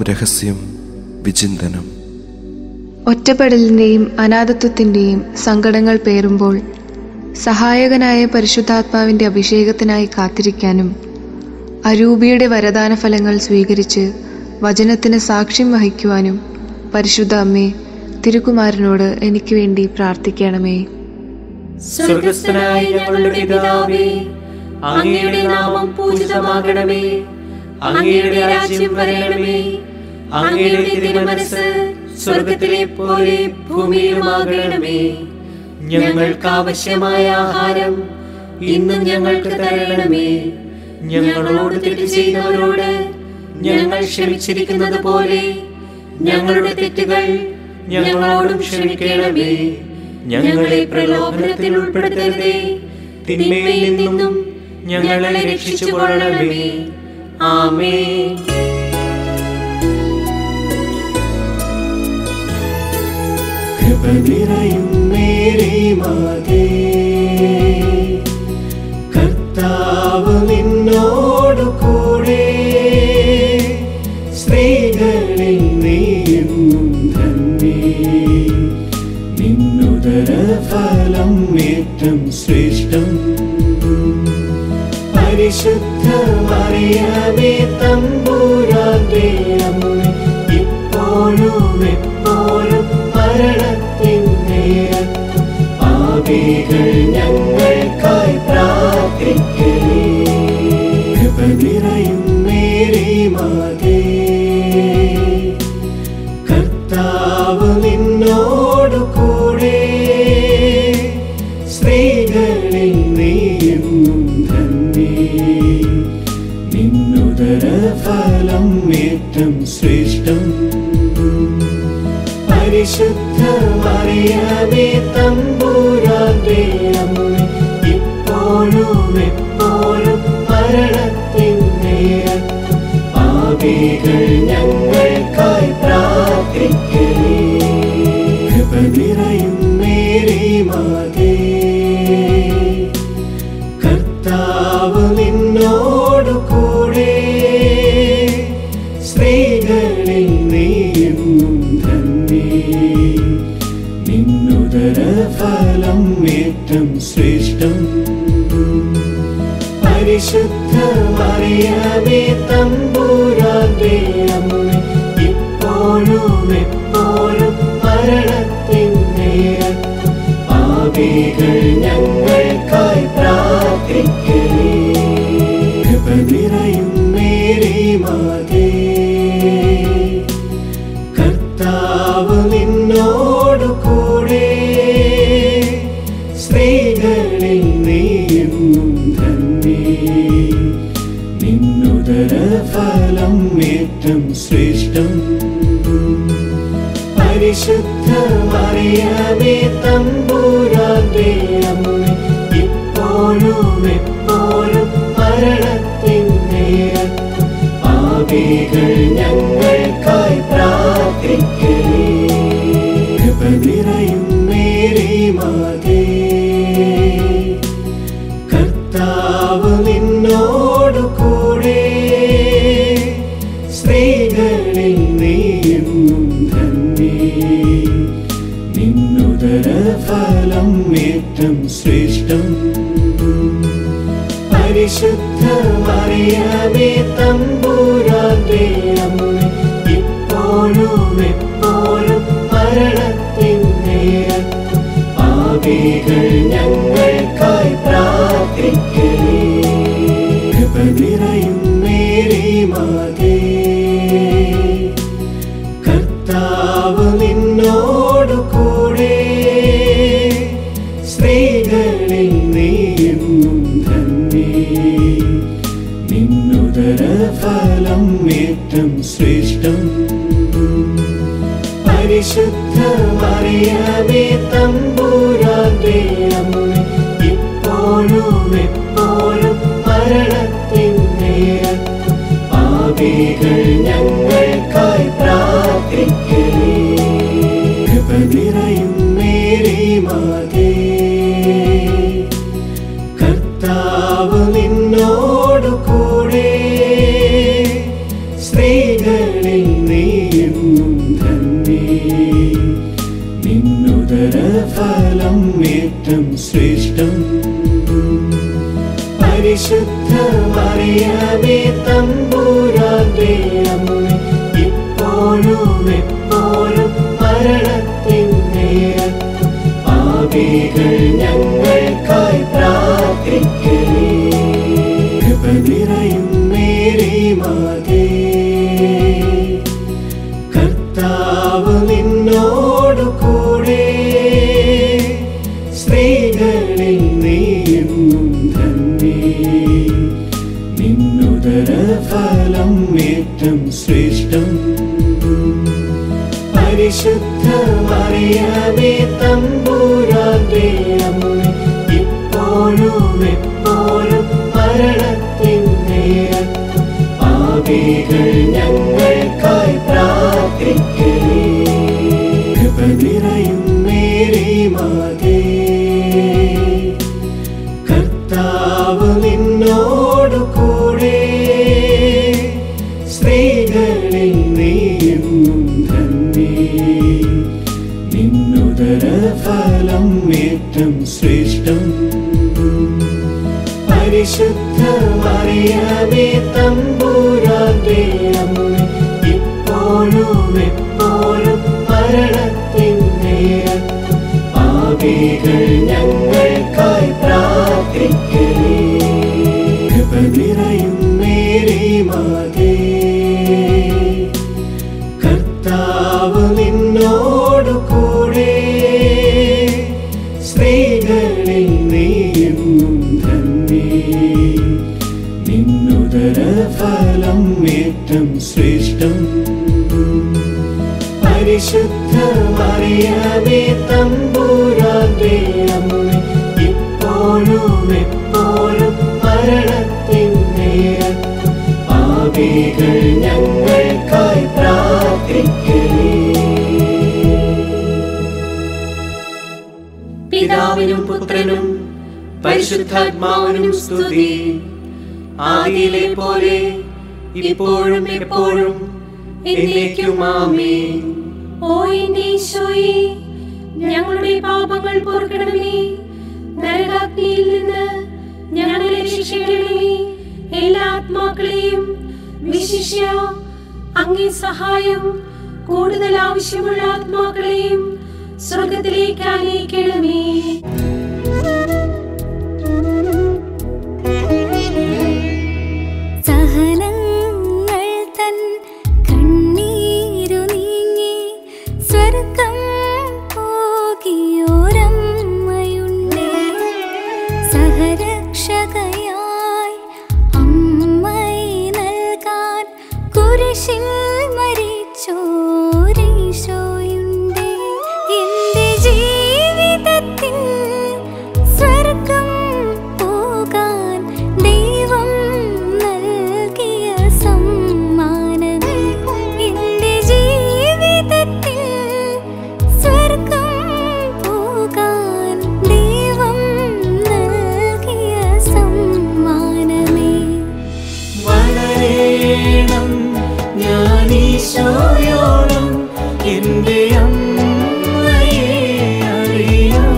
രഹസ്യം വിചിന്തനം ഒറ്റപ്പെടലിൻ്റെയും അനാഥത്വത്തിൻ്റെയും സങ്കടങ്ങൾ പേറുമ്പോൾ സഹായകനായ പരിശുദ്ധാത്മാവിൻ്റെ അഭിഷേകത്തിനായി കാത്തിരിക്കാനും അരൂപിയുടെ വരദാന ഫലങ്ങൾ സ്വീകരിച്ച് വചനത്തിന് സാക്ഷ്യം വഹിക്കുവാനും പരിശുദ്ധ അമ്മേ തിരുക്കുമാരനോട് എനിക്ക് വേണ്ടി പ്രാർത്ഥിക്കണമേ സ്വർഗസ്ഥനായ ഞങ്ങളുടെ പിതാവേ അങ്ങയുടെ നാമം പൂജിതമാകണമേ അങ്ങയുടെ രാജ്യം വരണമേ അങ്ങയുടെ തിരുമനസ് സ്വർഗത്തിലെ പോലെ ഭൂമിയിലുമാകണമേ ഞങ്ങൾക്ക് ആവശ്യമായ ആഹാരം ഇന്നും ഞങ്ങൾക്ക് തരണമേ ഞങ്ങളോട് തെറ്റ് ചെയ്തവരോട് ഞങ്ങൾ ക്ഷമിച്ചിരിക്കുന്നത് പോലെ ഞങ്ങളുടെ തെറ്റുകൾ ഞങ്ങളോടും ക്ഷമിക്കണമേ ഞങ്ങളെ പ്രലോഭനത്തിൽ ഉൾപ്പെടുത്തരുതേ തിന്മയിൽ നിന്നും ഞങ്ങളെ രക്ഷിച്ചുകൊള്ളണമേ ആമേ കൃപ നിറയും മേരി മാതേ കർത്താവ് നിന്നോടു കൂടെ സ്ത്രീകളിൽ നീയെന്നും ധന്യേ നിന്നുദര ഫലം ഏറ്റം ശ്രേഷ്ഠം പരിശുദ്ധ മറിയമേ തമ്പുരാന്റെ അമ്മ ഇപ്പോഴും എപ്പോഴും മരണത്തിൻ നേരത്തും പാപികൾ ഞങ്ങൾക്കായി പ്രാർത്ഥിക്കേ കൃപ നിറയും മേരി മാതേ കർത്താവ് നിന്നോടു കൂടെ സ്ത്രീകളിൽ നീയെന്നും ധന്യേ നിന്നുദര ഫലം ഏറ്റം ശ്രേഷ്ഠം പരിശുദ്ധ മറിയമേ തമ്പുരാന്റെ അമ്മ ഇപ്പോഴും എപ്പോഴും മരണത്തിൻ നേരത്തും പാപികൾ ഞങ്ങൾക്കായി പ്രാർത്ഥിക്കേ കൃപ നിറയും മേരി മാതേ കർത്താവ് നിന്നോടു കൂടെ സ്ത്രീകളിൽ നീയെന്നും ധന്യേ നിന്നുദര ഫലം ഏറ്റം ശ്രേഷ്ഠം പരിശുദ്ധ മറിയമേ തമ്പുരാന്റെ അമ്മ ഇപ്പോഴും എപ്പോഴും മരണത്തിൻ നേരത്തും പാപികൾ ഞങ്ങൾക്കായി പ്രാർത്ഥിക്കേ കൃപ നിറയും മേരി മാതേ കർത്താവ് നിന്നോടു കൂടെ സ്ത്രീകളിൽ നീയെന്നും ധന്യേ നിന്നുദര ഫലം ഏറ്റം ശ്രേഷ്ഠം പരിശുദ്ധ മറിയമേ തമ്പുരാന്റെ അമ്മ ഇപ്പോഴും എപ്പോഴും മരണത്തിൻ നേരത്തും പാപികൾ ഞങ്ങൾക്കായി പ്രാർത്ഥിക്കേ കൃപ നിറയും മേരി മാതേ കർത്താവ് നിന്നോടു കൂടെ സ്ത്രീകളിൽ നീയെന്നും ധന്യേ നിന്നുദര ഫലം ഏറ്റം ശ്രേഷ്ഠം പരിശുദ്ധ മറിയമേ തമ്പുരാന്റെ അമ്മ ഇപ്പോഴും എപ്പോഴും മരണത്തിൻ നേരത്തും പാപികൾ ഞങ്ങൾക്കായി പ്രാർത്ഥിക്കേ കൃപ നിറയും മേരി മാതേ കർത്താവ് നിന്നോടു കൂടെ സ്ത്രീകളിൽ നീയെന്നും ധന്യേ നിന്നുദര ഫലം ഏറ്റം ശ്രേഷ്ഠം പരിശുദ്ധ മറിയമേ തമ്പുരാന്റെ അമ്മ ഇപ്പോഴും എപ്പോഴും മരണത്തിൻ നേരത്തും പാപികൾ ഞങ്ങൾക്കായി പ്രാർത്ഥിക്കേ കൃപ നിറയും മേരി മാതേ കർത്താവ് നിന്നോടു കൂടെ സ്ത്രീകളിൽ നീ ഫലം ഏറ്റം ശ്രേഷ്ഠം പരിശുദ്ധ മറിയമേ തമ്പൂരാന്റെ അമ്മ ഇപ്പോഴും എപ്പോഴും മരണത്തിൻ നേരത്തും പാപികൾ ഞങ്ങൾക്കായി പ്രാർത്ഥിക്കലേ കൃപ നിറയും മേരി മാതേ കർത്താവ് നിന്നോടു കൂടെ സ്ത്രീകളിൽ നീയെന്നും ധന്യേ നിന്നുദര ഫലം ഏറ്റം ശ്രേഷ്ഠം പരിശുദ്ധ മറിയമേ തമ്പൂരാന്റെ അമ്മ ഇപ്പോഴും എപ്പോഴും മരണത്തിൻ നേരത്തും പാപികൾ ഞങ്ങൾക്കായി പ്രാർത്ഥിക്കലേ കൃപ നിറയും മേരി മാതേ കർത്താവ് നിന്നോടു കൂടെ സ്ത്രീകളിൽ നീയെന്നും ധന്യേ നിന്നുദര ഫലം ഏറ്റം ശ്രേഷ്ഠം പരിശുദ്ധ മറിയമേ തമ്പൂരാന്റെ അമ്മ ഇപ്പോഴും എപ്പോഴും മരണത്തിൻ നേരത്തും പാപികൾ ഞങ്ങൾക്കായി പ്രാർത്ഥിക്കലേ കൃപ നിറയും മേരി മാതേ കർത്താവ് നിന്നോടു കൂടെ സ്ത്രീകളിൽ നീയെന്നും ധന്യേ നിന്നുദര ഫലം ഏറ്റം ശ്രേഷ്ഠം പരിശുദ്ധ മറിയമേ തമ്പൂരാന്റെ അമ്മ ഇപ്പോഴും എപ്പോഴും മരണത്തിൻ നേരത്തും പാപികൾ ഞങ്ങൾക്കായി പ്രാർത്ഥിക്കലേ പിതാവിനും പുത്രനും പരിശുദ്ധാത്മാവിനും സ്തുതി ആദിയിലെ പോലെ ഇപ്പോഴും എപ്പോഴും എന്നേക്കും ആമേൻ ഓ എന്റെ ഈശോയെ ഞങ്ങളുടെ പാപങ്ങൾ പൊറുക്കണമേ നരകാഗ്നിയിൽ നിന്ന് ഞങ്ങളെ രക്ഷിക്കണമേ എല്ലാ ആത്മാക്കളെയും വിശിഷ്യ അങ്ങേ സഹായം കൂടുതൽ ആവശ്യമുള്ള ആത്മാക്കളെയും സ്വർഗത്തിലേക്ക് അനയിക്കണമേ സഹനങ്ങൾ തൻ കണ്ണീരു നീങ്ങി സ്വർഗം പോകിയോരമ്മയുണ്ടേ സഹരക്ഷകയായി അമ്മയെ നൽകാൻ കുരിശിൽ മരിച്ചോരീശോയുണ്ടേ എന്റെ ജീവിതത്തിൽ സ്വർഗം പോകാൻ ദൈവം നൽകിയ സമ്മാനമേ എന്റെ ജീവിതത്തിൽ സ്വർഗം പോകാൻ ദൈവം നൽകിയ സമ്മാനമേ വളരേണം ഞാൻ ഈശോയോളം എൻ്റെ അമ്മയെ അറിയാം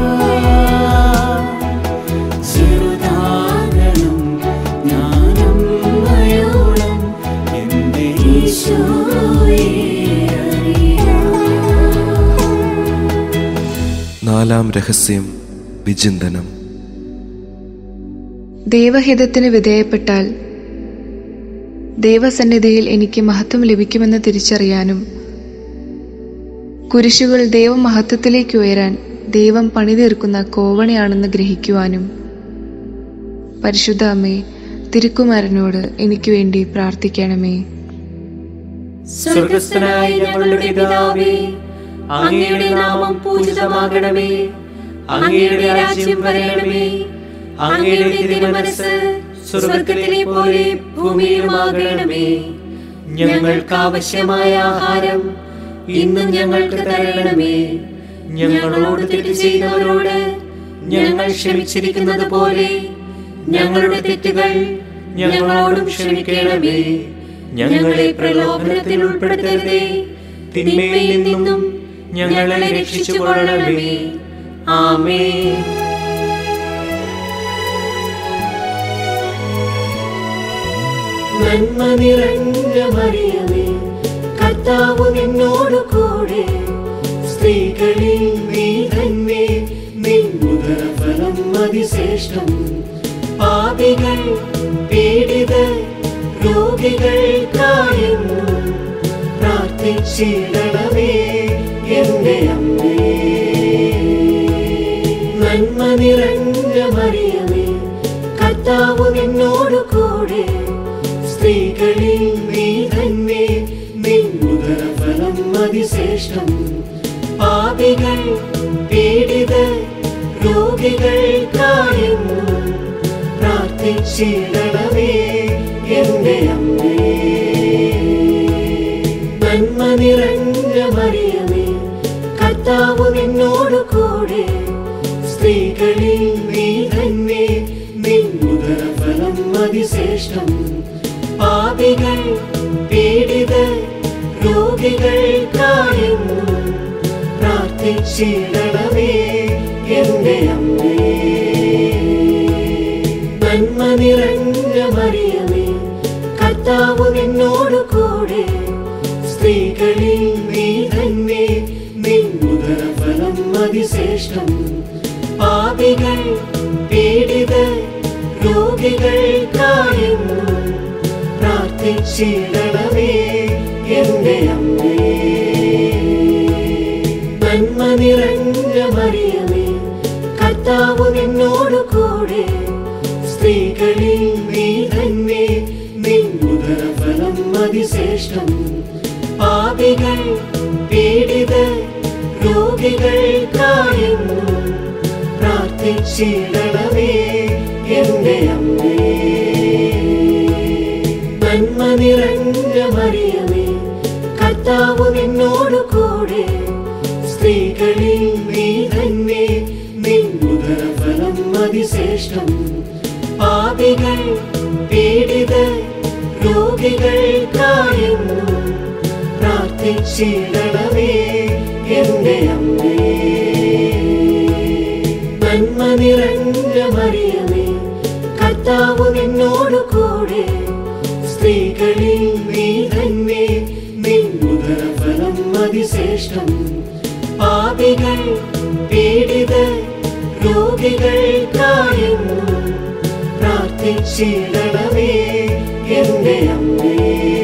ചെറുതാകണം ഞാൻ അമ്മയോളം എൻ്റെ ഈശോയെ അറിയാം നാലാം രഹസ്യം വിചിന്തനം ദൈവഹിതത്തിന് വിധേയപ്പെട്ടാൽ ദൈവസന്നിധിയിൽ എനിക്ക് മഹത്വം ലഭിക്കുമെന്ന് തിരിച്ചറിയാനും കുരിശുകൾ ദൈവമഹത്വത്തിലേക്ക് ഉയരാൻ ദൈവം പണിതീർക്കുന്ന കോവണിയാണെന്ന് ഗ്രഹിക്കുവാനും പരിശുദ്ധ അമ്മേ തിരുക്കുമാരനോട് എനിക്ക് വേണ്ടി പ്രാർത്ഥിക്കണമേ സ്വർഗസ്ഥനായ ഞങ്ങളുടെ പിതാവേ അങ്ങയുടെ നാമം പൂജിതമാകണമേ അങ്ങയുടെ രാജ്യം വരണമേ അങ്ങയുടെ തിരുമനസ് സ്വർഗത്തിലെ പോലെ ഭൂമിയിലുമാകണമേ ഞങ്ങൾക്ക് ആവശ്യമായ ആഹാരം ഇന്നും ഞങ്ങൾക്ക് തരണമേ ഞങ്ങളോട് തെറ്റ് ചെയ്തവരോട് ഞങ്ങൾ ക്ഷമിച്ചിരിക്കുന്നത് പോലെ ഞങ്ങളുടെ തെറ്റുകൾ ഞങ്ങളോടും ക്ഷമിക്കണമേ ഞങ്ങളെ പ്രലോഭനത്തിൽ ഉൾപ്പെടുത്തരുതേ തിന്മയിൽ നിന്നും ഞങ്ങളെ രക്ഷിച്ചു കൊള്ളണമേ ആമേൻ നന്മ നിറഞ്ഞ മറിയമേ കർത്താവ് നിന്നോട് കൂടെ സ്ത്രീകളിൽ നീ തന്നെ നിൻ ഉദരഫലം അതിശ്രേഷ്ഠം പാപികൾ പീഡിത രോഗികൾക്കായെന്നും പ്രാർത്ഥിച്ചിടണമേ എന്റെ അമ്മേ നന്മ നിറഞ്ഞ മറിയമേ കർത്താവ് നിന്നോട് കൂടെ സ്ത്രീകളിൽ നീ തന്നെ നിൻ ഉദരഫലം അതിശ്രേഷ്ഠം പാപികൾ പീഡിത രോഗികൾക്കായെന്നും പ്രാർത്ഥിച്ചിടണമേ എന്റെ അമ്മേ നന്മ നിറഞ്ഞ മറിയമേ കർത്താവ് നിന്നോട് കൂടെ സ്ത്രീകളിൽ നീ തന്നെ നിൻ ഉദരഫലം അതിശ്രേഷ്ഠം പാപികൾ പീഡിത രോഗികൾക്കായെന്നും പ്രാർത്ഥിച്ചിടണമേ എന്റെ അമ്മേ നന്മ നിറഞ്ഞ മറിയമേ കർത്താവ് നിന്നോട് കൂടെ സ്ത്രീകളിൽ നീ തന്നെ നിൻ ഉദരഫലം അതിശ്രേഷ്ഠം പാപികൾ പീഡിത രോഗികൾക്കായെന്നും പ്രാർത്ഥിച്ചിടണമേ എന്റെ അമ്മേ നന്മ നിറഞ്ഞ മറിയമേ കർത്താവ് നിന്നോട് കൂടെ സ്ത്രീകളിൽ നീ തന്നെ നിൻ ഉദരഫലം അതിശ്രേഷ്ഠം പാപികൾ പീഡിത രോഗികൾക്കായെന്നും പ്രാർത്ഥിച്ചിടണമേ എന്റെ അമ്മേ നന്മ നിറഞ്ഞ മറിയമേ കർത്താവ് നിന്നോട് കൂടെ സ്ത്രീകളിൽ നീ തന്നെ നിൻ ഉദരഫലം അതിശ്രേഷ്ഠം പാപികൾ പീഡിത രോഗികൾക്കായെന്നും പ്രാർത്ഥിച്ചിടണമേ എന്റെ അമ്മേ നന്മ നിറഞ്ഞ മറിയമേ കർത്താവ് നിന്നോട് കൂടെ സ്ത്രീകളിൽ നീ തന്നെ നിൻ ഉദരഫലം അതിശ്രേഷ്ഠം പാപികൾ പീഡിത രോഗികൾക്കായെന്നും പ്രാർത്ഥിച്ചിടണമേ എന്റെ അമ്മേ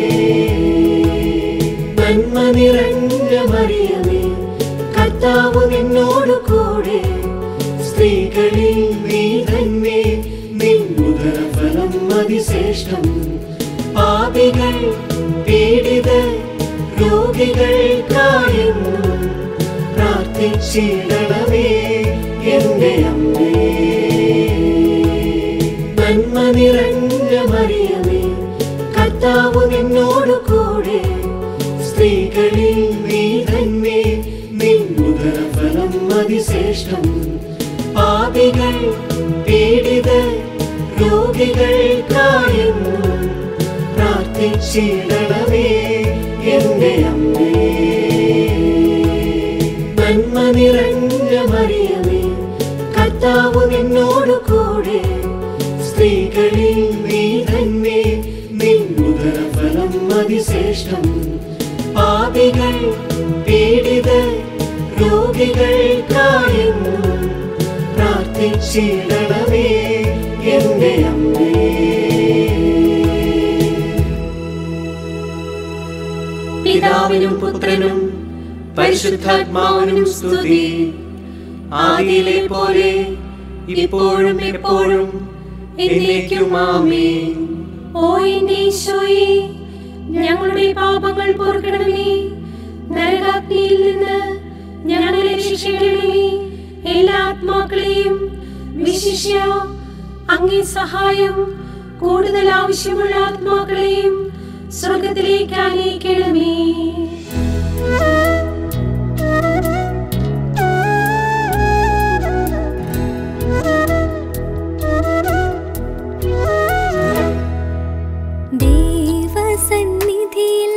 നന്മ നിറഞ്ഞ മറിയമേ കർത്താവ് നിന്നോട് കൂടെ സ്ത്രീകളിൽ നീ തന്നെ നിൻ ഉദരഫലം അതിശ്രേഷ്ഠം പാപികൾ പീഡിത രോഗികൾക്കായെന്നും പ്രാർത്ഥിച്ചിടണമേ എന്റെ അമ്മേ നന്മ നിറഞ്ഞ മറിയമേ കർത്താവ് നിന്നോട് കൂടെ സ്ത്രീകളിൽ നീ തന്നെ നിൻ ഉദരഫലം അതിശ്രേഷ്ഠം പാപികൾ പീഡിത രോഗികൾക്കായെന്നും പ്രാർത്ഥിച്ചിടണമേ എന്റെ അമ്മേ നന്മ നിറഞ്ഞ മറിയമേ കർത്താവ് നിന്നോട് കൂടെ സ്ത്രീകളിൽ നീ തന്നെ നിൻ ഉദരഫലം അതിശ്രേഷ്ഠം പാപികൾ പീഡിത രോഗികൾക്കായെന്നും പ്രാർത്ഥിച്ചിടണമേ എന്റെ അമ്മേ പിതാവിനും പുത്രനും പരിശുദ്ധാത്മാവിനും സ്തുതി ആദിയിലെ പോലെ ഇപ്പോഴും എപ്പോഴും എന്നേക്കും ആമേൻ ഓ എന്റെ ഈശോയെ ഞങ്ങളുടെ പാപങ്ങൾ പൊറുക്കണമേ നരകാഗ്നിയിൽ നിന്ന് ഞങ്ങളെ രക്ഷിക്കണമേ എല്ലാ ആത്മാക്കളെയും വിശിഷ്യ അങ്ങേ സഹായം കൂടുതൽ ആവശ്യമുള്ള ആത്മാക്കളെയും സ്വർഗത്തിലേക്ക് അനയിക്കണമേ ദൈവസന്നിധിയിൽ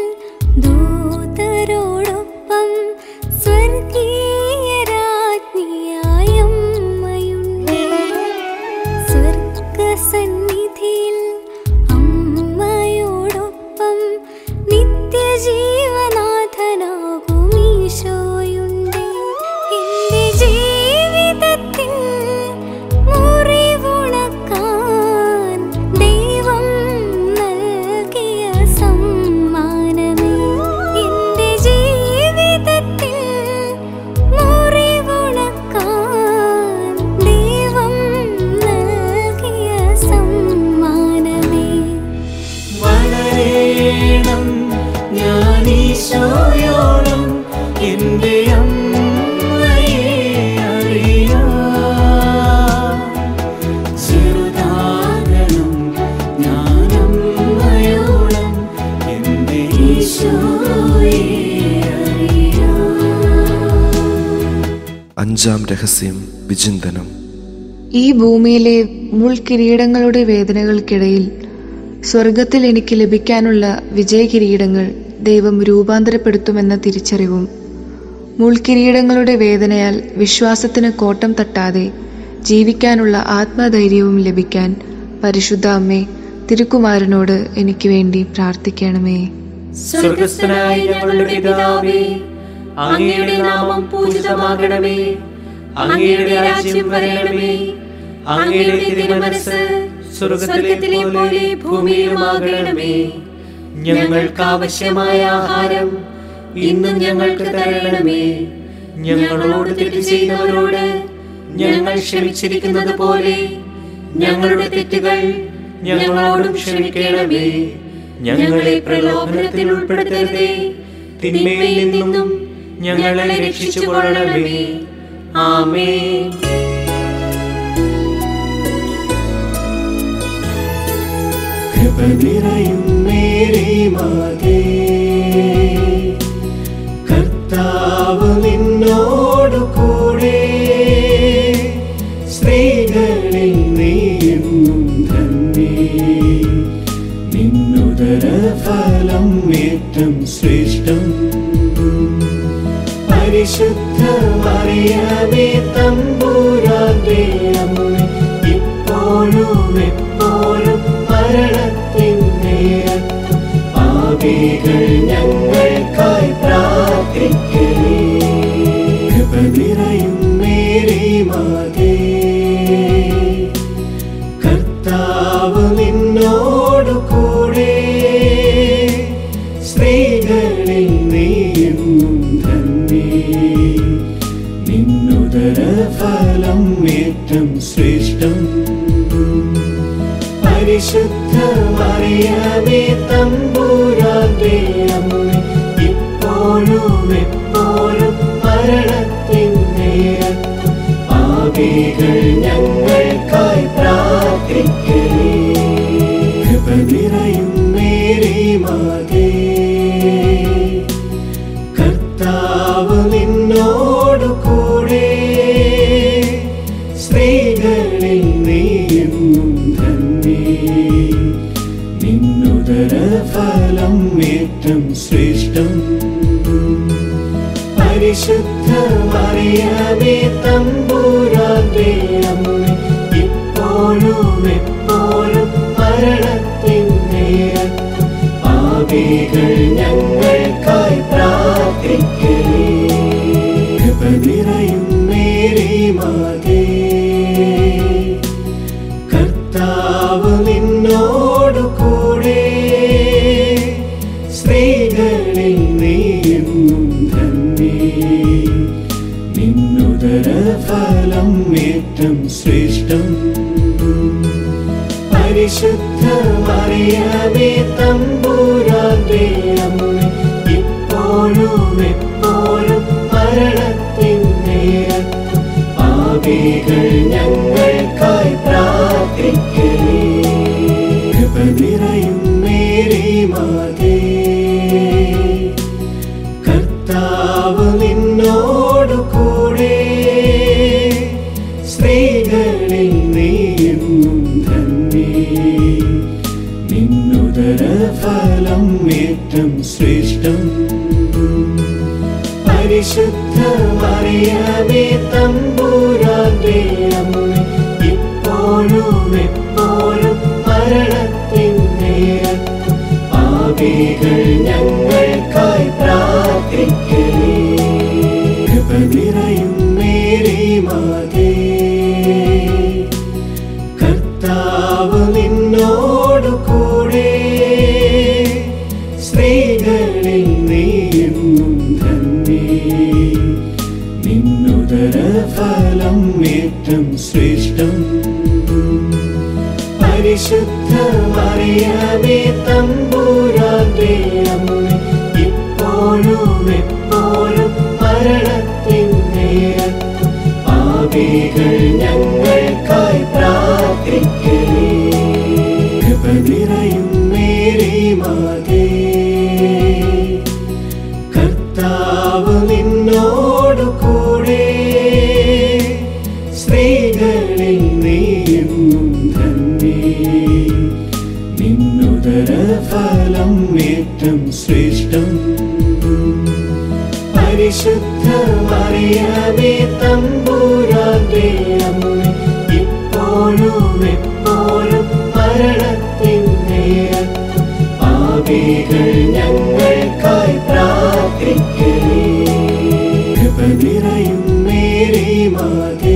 ദൂതരോടൊപ്പം സ്വർഗീയ രാജ്ഞിയായ അഞ്ചാം രഹസ്യം വിചിന്തനം ഈ ഭൂമിയിലെ മുൾക്കിരീടങ്ങളുടെ വേദനകൾക്കിടയിൽ സ്വർഗത്തിൽ എനിക്ക് ലഭിക്കാനുള്ള വിജയകിരീടങ്ങൾ ദൈവം രൂപാന്തരപ്പെടുത്തുമെന്ന തിരിച്ചറിവും മുൾക്കിരീടങ്ങളുടെ വേദനയാൽ വിശ്വാസത്തിന് കോട്ടം തട്ടാതെ ജീവിക്കാനുള്ള ആത്മധൈര്യവും ലഭിക്കാൻ പരിശുദ്ധ അമ്മേ തിരുക്കുമാരനോട് എനിക്ക് വേണ്ടി പ്രാർത്ഥിക്കണമേ സ്വർഗസ്ഥനായ ഞങ്ങളുടെ പിതാവേ അങ്ങയുടെ നാമം പൂജിതമാകണമേ അങ്ങയുടെ രാജ്യം വരണമേ അങ്ങയുടെ തിരുമനസ് സ്വർഗത്തിലെ പോലെ ഭൂമിയിലുമാകണമേ ഞങ്ങൾക്ക് ആവശ്യമായ ആഹാരം ഇന്നും ഞങ്ങൾക്ക് തരണമേ ഞങ്ങളോട് തെറ്റ് ചെയ്യുന്നവരോട് ഞങ്ങൾ ക്ഷമിച്ചിരിക്കുന്നത് പോലെ ഞങ്ങളുടെ തെറ്റുകൾ ഞങ്ങളോടും ക്ഷമിക്കണമേ ഞങ്ങളെ പ്രലോഭനത്തിൽ ഉൾപ്പെടുത്തരുതേ തിന്മയിൽ നിന്നും ഞങ്ങളെ രക്ഷിച്ചുകൊള്ളണമേ ആമേൻ കൃപ നിറയും മേരി മാതേ കർത്താവ് നിന്നോടു കൂടെ സ്ത്രീകളിൽ നീയെന്നും ധന്യേ നിന്നുദര ഫലം ഏറ്റം ശ്രേഷ്ഠം പരിശുദ്ധ മറിയമേ തമ്പൂരാന്റെ അമ്മ ഇപ്പോഴും എപ്പോഴും മരണത്തിൻ നേരത്തും പാപികൾ ഞങ്ങൾക്കായി പ്രാർത്ഥിക്കലേ കൃപ നിറയും മേരി മാതേ കർത്താവ് നിന്നോടു കൂടെ സ്ത്രീകളിൽ നീയെന്നും ധന്യേ നിന്നുദര ഫലം ഏറ്റം ശ്രേഷ്ഠം പരിശുദ്ധ മറിയമേ തമ്പൂരാന്റെ അമ്മ ഇപ്പോഴും എപ്പോഴും മരണത്തിൻ നേരത്തും പാപികൾ ഞങ്ങൾക്കായി പ്രാർത്ഥിക്കലേ കൃപ നിറയും മേരി മാതേ കർത്താവ് നിന്നോടു കൂടെ സ്ത്രീകളിൽ നീയെന്നും ധന്യേ നിന്നുദര ഫലം ഏറ്റം ശ്രേഷ്ഠം പരിശുദ്ധ മറിയമേ തമ്പൂരാന്റെ അമ്മ ഇപ്പോഴും എപ്പോഴും മരണത്തിൻ നേരത്തും പാപികൾ ഞങ്ങൾക്കായി പ്രാർത്ഥിക്കലേ കൃപ നിറയും മേരി മാതേ കർത്താവ് നിന്നോടു കൂടെ സ്ത്രീകളിൽ നീയെന്നും ധന്യേ നിന്നുദര ഫലം ഏറ്റം ശ്രേഷ്ഠം പരിശുദ്ധ മറിയമേ തമ്പൂരാന്റെ അമ്മ ഇപ്പോഴും എപ്പോഴും മരണത്തിൻ നേരത്തും പാപികൾ ഞങ്ങൾക്കായി പ്രാർത്ഥിക്കലേ കൃപ നിറയും മേരി മാതേ കർത്താവ് നിന്നോടു കൂടെ സ്ത്രീകളിൽ നീയെന്നും ധന്യേ നിന്നുദര ഫലം ഏറ്റം ശ്രേഷ്ഠം പരിശുദ്ധ മറിയമേ തമ്പൂരാന്റെ അമ്മ ഇപ്പോഴും എപ്പോഴും മരണത്തിൻ നേരത്തും പാപികൾ ഞങ്ങൾക്കായി പ്രാർത്ഥിക്കലേ കൃപ നിറയും മേരി മാതേ കർത്താവ് നിന്നോടു കൂടെ സ്ത്രീകളിൽ നീയെന്നും ധന്യേ നിന്നുദര ഫലം ഏറ്റം ശ്രേഷ്ഠം പരിശുദ്ധ മറിയമേ തമ്പൂരാന്റെ അമ്മ ഇപ്പോഴും എപ്പോഴും മരണത്തിൻ നേരത്തും പാപികൾ ഞങ്ങൾക്കായി പ്രാർത്ഥിക്കലേ കൃപ നിറയും മേരി മാതേ കർത്താവ് നിന്നോടു കൂടെ സ്ത്രീകളിൽ നീയെന്നും ധന്യേ നിന്നുദര ഫലം ഏറ്റം ശ്രേഷ്ഠം പരിശുദ്ധ മറിയമേ തമ്പൂരാന്റെ അമ്മ ഇപ്പോഴും എപ്പോഴും മരണത്തിൻ നേരത്തും പാപികൾ ഞങ്ങൾക്കായി പ്രാർത്ഥിക്കണേ കൃപ നിറയും മേരി മാതേ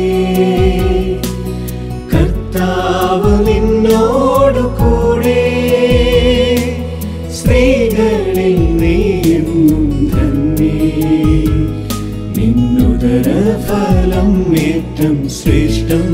കർത്താവ് നിന്നോടു കൂടെ സ്ത്രീകളിൽ നീയെന്നും ധന്യേ നിന്നുദര ഫലം ഏറ്റം ശ്രേഷ്ഠം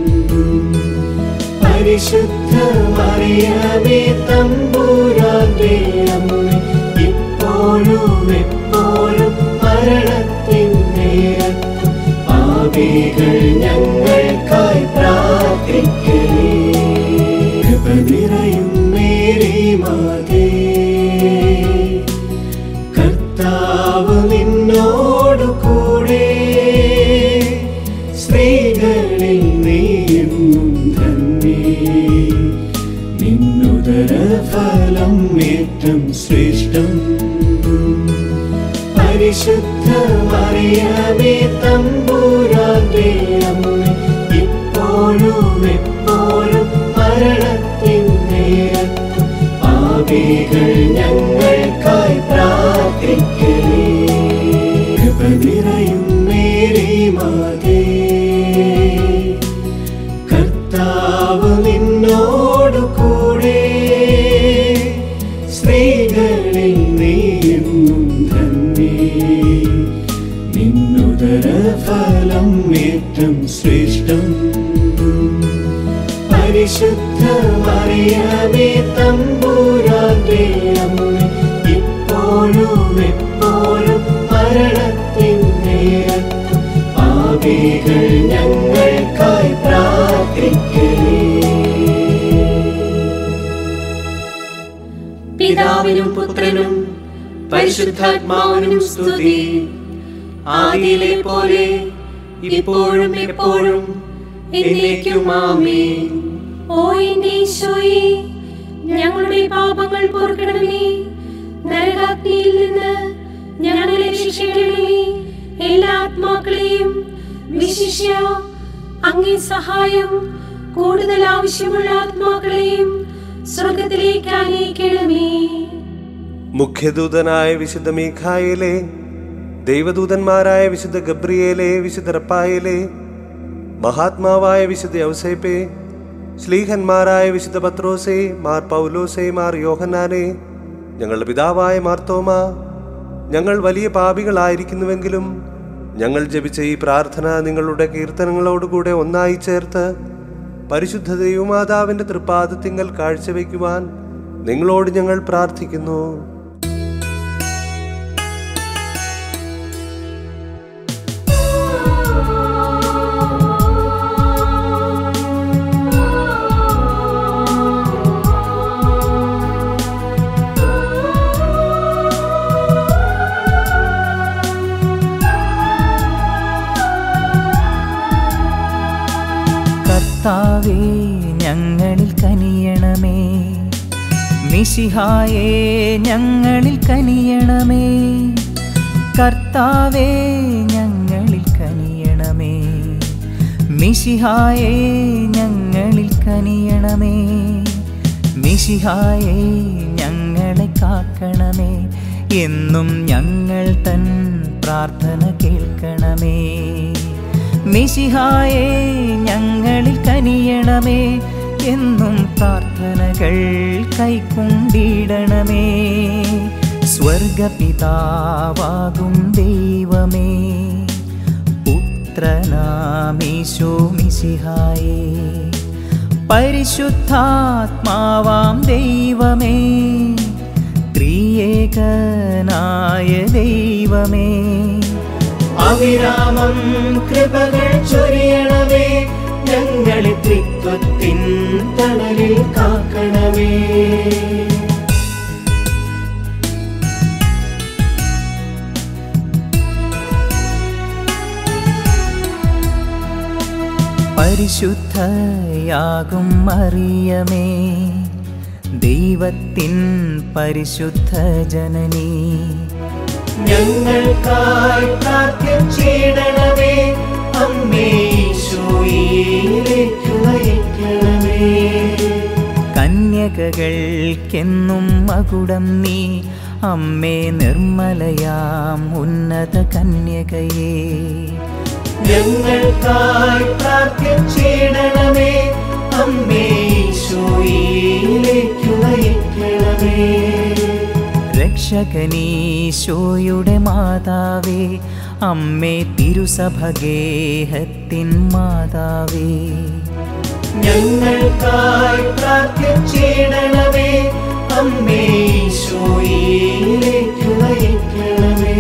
പരിശുദ്ധ മറിയമേ തമ്പൂരാന്റെ അമ്മ ഇപ്പോഴും എപ്പോഴും മരണത്തിൻ നേരത്തും പാപികൾ ഞങ്ങൾക്കായി പ്രാർത്ഥിക്കണേ കൃപ നിറയും മേരി മാതേ കർത്താവ് നിന്നോടു കൂടെ സ്ത്രീകളിൽ നീയെന്നും ധന്യേ നിന്നുദര ഫലം ഏറ്റം ശ്രേഷ്ഠം പരിശുദ്ധ മറിയമേ തമ്പൂരാന്റെ അമ്മ ഇപ്പോഴും എപ്പോഴും മരണത്തിൻ നേരത്തും പാപികൾ ഞങ്ങൾക്കായി പ്രാർത്ഥിക്കണേ കൃപ നിറയും മേരി മാതേ കർത്താവ് നിന്നോടു കൂടെ സ്ത്രീകളിൽ നീയെന്നും ധന്യേ നിന്നുദര ഫലം ഏറ്റം ശ്രേഷ്ഠം പരിശുദ്ധ മറിയമേ തമ്പൂരാന്റെ അമ്മ ഇപ്പോഴും എപ്പോഴും മരണത്തിൻ നേരത്തും പാപികൾ ഞങ്ങൾക്കായി പ്രാർത്ഥിക്കണേ പിതാവിനും പുത്രനും പരിശുദ്ധാത്മാവിനും സ്തുതി ആദിയിലെ പോലെ ഇപ്പോഴും എപ്പോഴും എന്നേക്കും ആമേൻ ഓ എന്റെ ഈശോയെ ഞങ്ങളുടെ പാപങ്ങൾ പൊറുക്കണമേ നരകാഗ്നിയിൽ നിന്ന് ഞങ്ങളെ രക്ഷിക്കണമേ എല്ലാ ആത്മാക്കളെയും വിശിഷ്യ അങ്ങേ സഹായം കൂടുതൽ ആവശ്യമുള്ള ആത്മാക്കളെയും സ്വർഗത്തിലേക്ക് അനയിക്കണമേ മുഖ്യദൂതനായ വിശുദ്ധ മീഖായിലെ ദൈവദൂതന്മാരായ വിശുദ്ധ ഗബ്രിയേലെ വിശുദ്ധ റപ്പായിലെ മഹാത്മാവായ വിശുദ്ധ ഔസേപ്പെ ശ്ലീഹന്മാരായ വിശുദ്ധ പത്രോസെ മാർ പൗലോസെ മാർ യോഹന്നാനെ ഞങ്ങളുടെ പിതാവായ മാർത്തോമ ഞങ്ങൾ വലിയ പാപികളായിരിക്കുന്നുവെങ്കിലും ഞങ്ങൾ ജപിച്ച ഈ പ്രാർത്ഥന നിങ്ങളുടെ കീർത്തനങ്ങളോടുകൂടെ ഒന്നായി ചേർത്ത് പരിശുദ്ധ ദൈവമാതാവിൻ്റെ തൃപ്പാദത്തിങ്കൽ കാഴ്ചവെക്കുവാൻ നിങ്ങളോട് ഞങ്ങൾ പ്രാർത്ഥിക്കുന്നു കർത്താവേ ഞങ്ങളിൽ കനിയണമേ മിശിഹായേ ഞങ്ങളിൽ കനിയണമേ കർത്താവേ ഞങ്ങളിൽ കനിയണമേ മിശിഹായേ ഞങ്ങളിൽ കനിയണമേ മിശിഹായേ ഞങ്ങളെ കാക്കണമേ എന്നും ഞങ്ങൾ തൻ പ്രാർത്ഥന കേൾക്കണമേ മിശിഹായേ ഞങ്ങളിൽ കനിയണമേ എന്നും പ്രാർത്ഥനകൾ കൈക്കൊണ്ടിടണമേ സ്വർഗപിതാവാകും ദൈവമേ പുത്രനാമീശോ മിശിഹായേ പരിശുദ്ധാത്മാവാം ദൈവമേ ത്രിയേകനായ ദൈവമേ അവിരാമം കൃപകൾ ചൊരിയണമേ ഞങ്ങളെ ത്രിത്വത്തിൻ തണലിൽ കാക്കണമേ പരിശുദ്ധയാകും മറിയമേ ദൈവത്തിൻ പരിശുദ്ധ ജനനീ ഞങ്ങൾക്കായി പ്രാർത്ഥിച്ചിടണമേ അമ്മേ ഈശോയിലേക്ക് നയിക്കണമേ കന്യകകൾക്കെന്നും മകുടം നീ അമ്മേ നിർമ്മലയാം ഉന്നത കന്യകയേ ഞങ്ങൾക്കായി പ്രാർത്ഥിച്ചിടണമേ അമ്മേ ഈശോയിലേക്ക് നയിക്കണമേ രക്ഷകനീശോയുടെ മാതാവേ അമ്മേ തിരുസഭഗേഹത്തിൻ മാതാവേ ഞങ്ങൾക്കായി പ്രാർത്ഥിച്ചിടണമേ അമ്മേ ഈശോയിലേക്ക് നയിക്കണമേ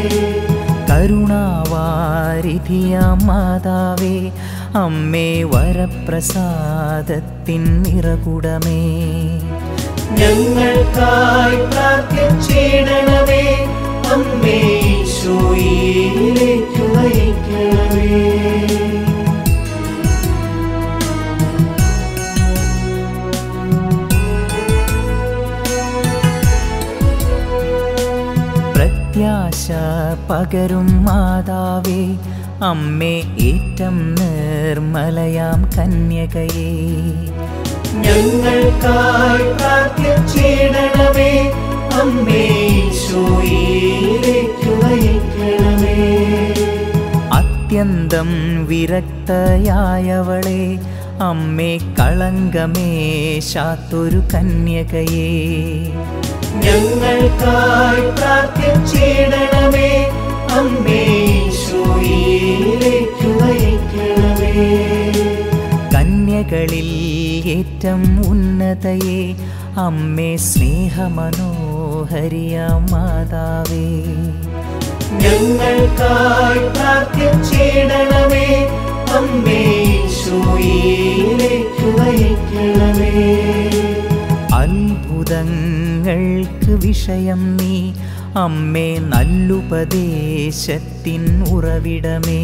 കരുണാവാരിധിയാം മാതാവേ അമ്മേ വരപ്രസാദത്തിൻ നിറകുടമേ ഞങ്ങൾക്കായി പ്രാർത്ഥിച്ചിടണമേ അമ്മേ ഈശോയിലേക്ക് നയിക്കണമേ പ്രത്യാശ പകരും മാതാവേ അമ്മേ ഏറ്റം നിർമ്മലയാം കന്യകയേ ഞങ്ങൾക്കായി പ്രാർത്ഥിച്ചിടണമേ അമ്മേ ഈശോയിലേക്ക് നയിക്കണമേ അത്യന്തം വിരക്തയായവളെ അമ്മേ കളങ്കമേശാത്തൊരു കന്യകയേ ഞങ്ങൾക്കായി പ്രാർത്ഥിച്ചിടണമേ അമ്മേ ഈശോയിലേക്ക് നയിക്കണമേ കന്യകളിൽ ഏറ്റം ഉന്നതയെ അമ്മേ സ്നേഹമനോഹരിയാം മാതാവേ ഞങ്ങൾക്കായി പ്രാർത്ഥിച്ചിടണമേ അമ്മേ ഈശോയിലേക്ക് നയിക്കണമേ അത്ഭുതങ്ങൾക്ക് വിഷയം നീ അമ്മേ നല്ലുപദേശത്തിൻ ഉറവിടമേ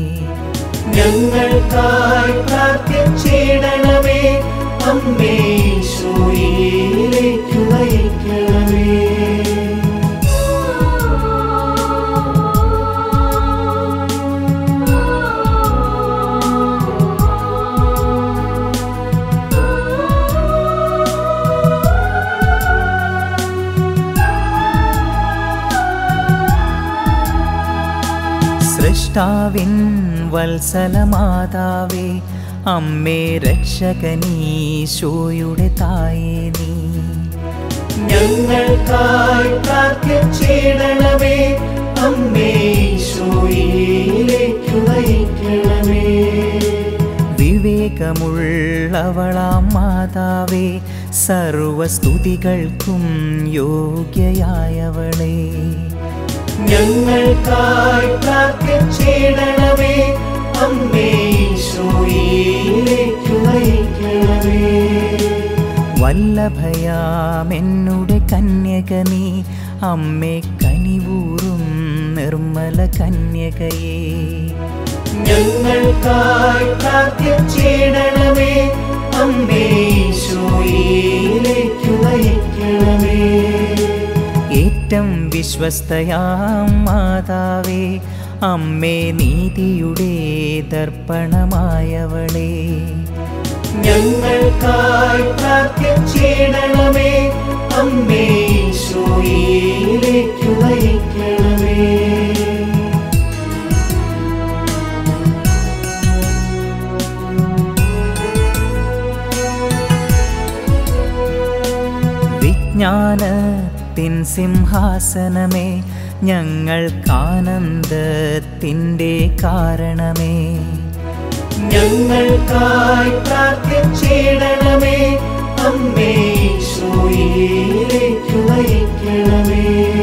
ഞങ്ങൾക്കായി പ്രാർത്ഥിച്ചിടണമേ അമ്മേ ഈശോയിലേക്ക് നയിക്കണമേ സൃഷ്ടാവിൻ വത്സലമാതാവേ അമ്മേ രക്ഷകനീശോയുടെ തായേ നീ ഞങ്ങൾക്കായി പ്രാർത്ഥിച്ചിടണമേ അമ്മേ ഈശോയിലേക്ക് നയിക്കണമേ വിവേകമുള്ളവളാം മാതാവേ സർവസ്തുതികൾക്കും യോഗ്യയായവളേ ഞങ്ങൾക്കായി പ്രാർത്ഥിച്ചിടണമേ അമ്മേ ഈശോയിലേക്ക് നയിക്കണമേ വല്ലഭയാമെന്നുടെ കന്യക നീ അമ്മേ കനിവൂറും നിർമ്മല കന്യകയേ ഞങ്ങൾക്കായി പ്രാർത്ഥിച്ചിടണമേ അമ്മേ ഈശോയിലേക്ക് നയിക്കണമേ ഏറ്റം വിശ്വസ്തയാം മാതാവേ അമ്മേ നീതിയുടെ ദർപ്പണമായവളേ ഞങ്ങൾക്കായി പ്രാർത്ഥിച്ചിടണമേ അമ്മേ ഈശോയിലേക്ക് നയിക്കണമേ വിജ്ഞാനത്തിൻ സിംഹാസനമേ ഞങ്ങൾക്കാനന്ദത്തിൻ്റെ കാരണമേ ഞങ്ങൾക്കായി പ്രാർത്ഥിച്ചിടണമേ അമ്മേ ഈശോയിലേക്ക് നയിക്കണമേ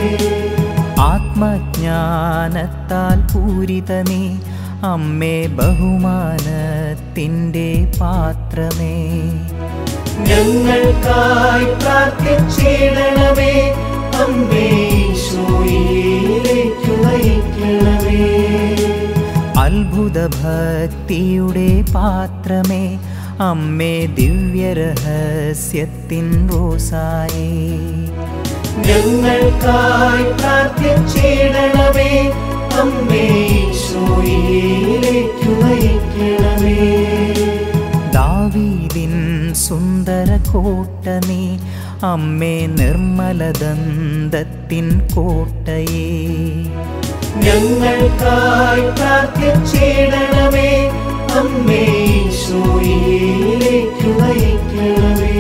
ആത്മജ്ഞാനത്താൽ പൂരിതമേ അമ്മേ ബഹുമാനത്തിൻ്റെ പാത്രമേ ഞങ്ങൾക്കായി പ്രാർത്ഥിച്ചിടണമേ അമ്മേ ഈശോയിലേക്ക് നയിക്കണമേ അത്ഭുത ഭക്തിയുടെ പാത്രമേ അമ്മേ ദിവ്യരഹസ്യത്തിൻ റോസായേ ഞങ്ങൾക്കായി പ്രാർത്ഥിച്ചിടണമേ അമ്മേ ഈശോയിലേക്കു നയിക്കണമേ ദാവീദിൻ സുന്ദര കോട്ട നീ അമ്മേ നിർമ്മലദന്തത്തിൻ കോട്ടയേ ഞങ്ങൾക്കായി പ്രാർത്ഥിച്ചിടണമേ അമ്മേ ഈശോയിലേക്കു നയിക്കണമേ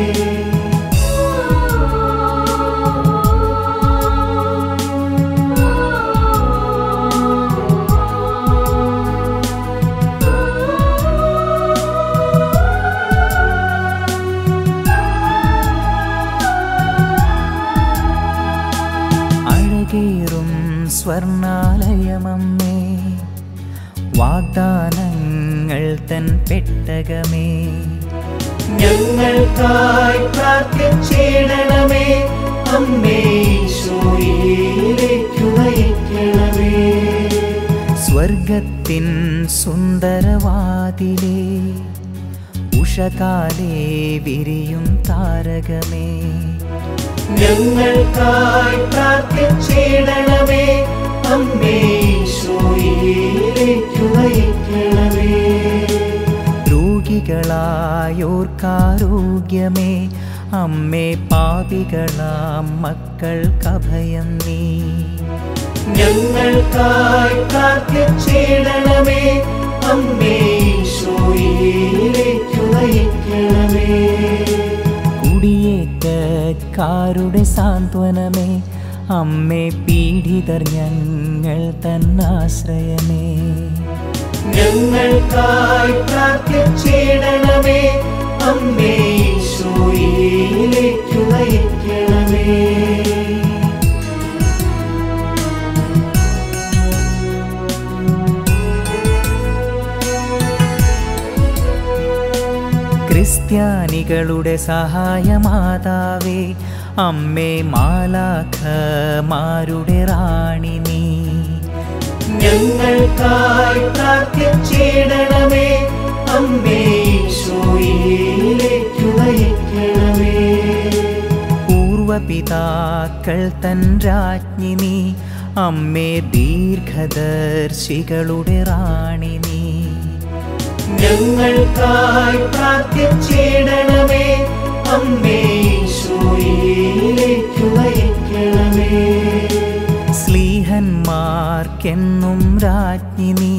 അഴകേറും സ്വർണാലയമമ്മേ വാഗ്ദാനങ്ങൾ തൻ പെട്ടകമേ ഞങ്ങൾക്കായി പ്രാർത്ഥിച്ചിടണമേ അമ്മേ ഈശോയിലേക്കു നയിക്കണമേ സ്വർഗത്തിൻ സുന്ദരവാതിലേ ഉഷകാലേ വിരിയും താരകമേ ഞങ്ങൾക്കായി പ്രാർത്ഥിച്ചിടണമേ അമ്മേ ഈശോയിലേക്കു നയിക്കണമേ രോഗികളായോർക്കാരോഗ്യമേ അമ്മേ പാപികളാം മക്കൾക്കഭയം നീ ഞങ്ങൾക്കായി പ്രാർത്ഥിച്ചിടണമേ അമ്മേ ഈശോയിലേക്കു നയിക്കണമേ കുടിയേറ്റക്കാരുടെ സാന്ത്വനമേ അമ്മേ പീഡിതർ ഞങ്ങൾ തന്നാശ്രയമേ ഞങ്ങൾക്കായി പ്രാർത്ഥിച്ചിടണമേ അമ്മേ ഈശോയിലേക്കു നയിക്കണമേ ക്രിസ്ത്യാനികളുടെ സഹായമാതാവേ അമ്മേ മാലാഖമാരുടെ റാണി നീ ഞങ്ങൾക്കായി പ്രാർത്ഥിച്ചിടണമേ അമ്മേ ഈശോയിലേക്കു നയിക്കണമേ പൂർവപിതാക്കൾ തൻ രാജ്ഞി നീ അമ്മേ ദീർഘദർശികളുടെ റാണി നീ ഞങ്ങൾക്കായി പ്രാർത്ഥിച്ചിടണമേ അമ്മേ ഈശോയിലേക്കു നയിക്കണമേ സ്ലീഹന്മാർക്കെന്നും രാജ്ഞി നീ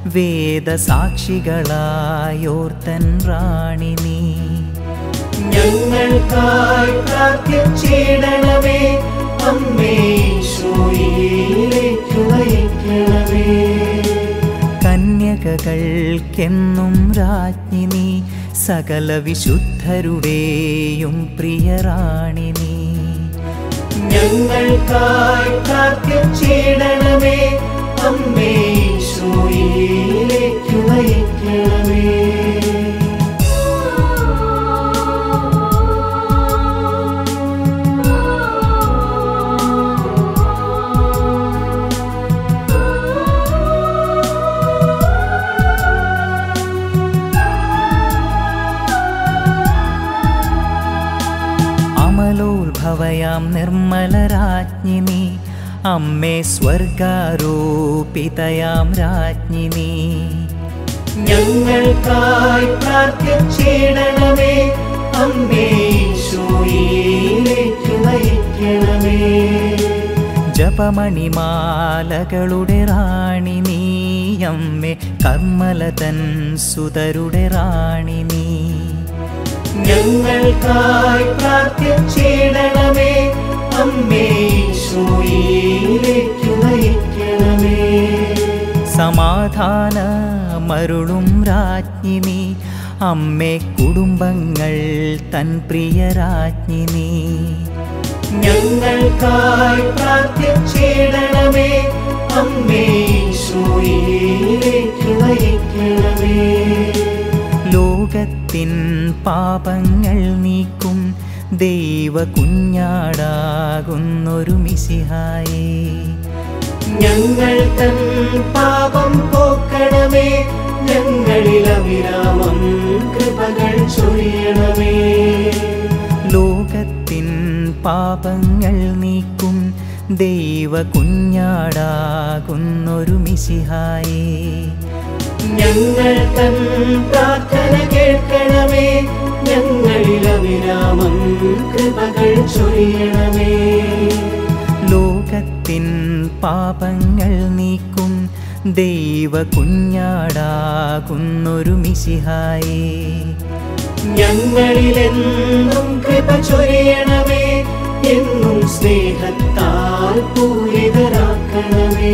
വേദസാക്ഷികളായോർത്തൻ റാണി നീ ഞങ്ങൾക്കായി പ്രാർത്ഥിച്ചിടണമേ അമ്മേ ഈശോയിലേക്കു നയിക്കണമേ കന്യകകൾക്കെന്നും രാജ്ഞി നീ സകല വിശുദ്ധരുടെയും പ്രിയറാണി നീ ഞങ്ങൾക്കായി പ്രാർത്ഥിച്ചിടണമേ അമ്മേ ഈശോയിലേക്കു നയിക്കണമേ അമലോത്ഭവയാം നിർമ്മലരാജ്ഞി നീ അമ്മേ സ്വർഗാരോപിതയാം രാജ്ഞി നീ ഞങ്ങൾക്കായി പ്രാർത്ഥിച്ചിടണമേ അമ്മേ ഈശോയിലേക്കു നയിക്കണമേ ജപമണിമാലകളുടെ റാണി നീ അമ്മേ കർമ്മലതൻ സുതരുടെ റാണി നീ ഞങ്ങൾക്കായി പ്രാർത്ഥിച്ചിടണമേ അമ്മേ ഈശോയിലേക്കു നയിക്കണമേ സമാധാന മരുളും രാജ്ഞി നീ അമ്മേ കുടുംബങ്ങൾ തൻ പ്രിയ രാജ്ഞി നീ ഞങ്ങൾക്കായി പ്രാർത്ഥിച്ചിടണമേ അമ്മേ ഈശോയിലേക്കു നയിക്കണമേ ലോകത്തിൻ പാപങ്ങൾ നീക്കും ദൈവ കുഞ്ഞാടാകുന്നൊരു മിസിഹായേ ഞങ്ങൾ തൻ പാപം പോക്കണമേ ഞങ്ങളിൽ അവിരാമം കൃപകൾ ചൊരിയണമേ ലോകത്തിൻ പാപങ്ങൾ നീക്കും ദൈവ കുഞ്ഞാടാകുന്നൊരു മിശിഹായേ ഞങ്ങൾ തൻ പ്രാർത്ഥന കേൾക്കണമേ ഞങ്ങളിൽ അവിരാമം കൃപകൾ ചൊരിയണമേ ലോകത്തിൻ പാപങ്ങൾ നീക്കും ദൈവ കുഞ്ഞാടാകുന്നൊരു മിശിഹായേ ഞങ്ങളിലെന്നും കൃപ ചൊരിയണമേ എന്നും സ്നേഹത്താൽ പൂരിതരാക്കണമേ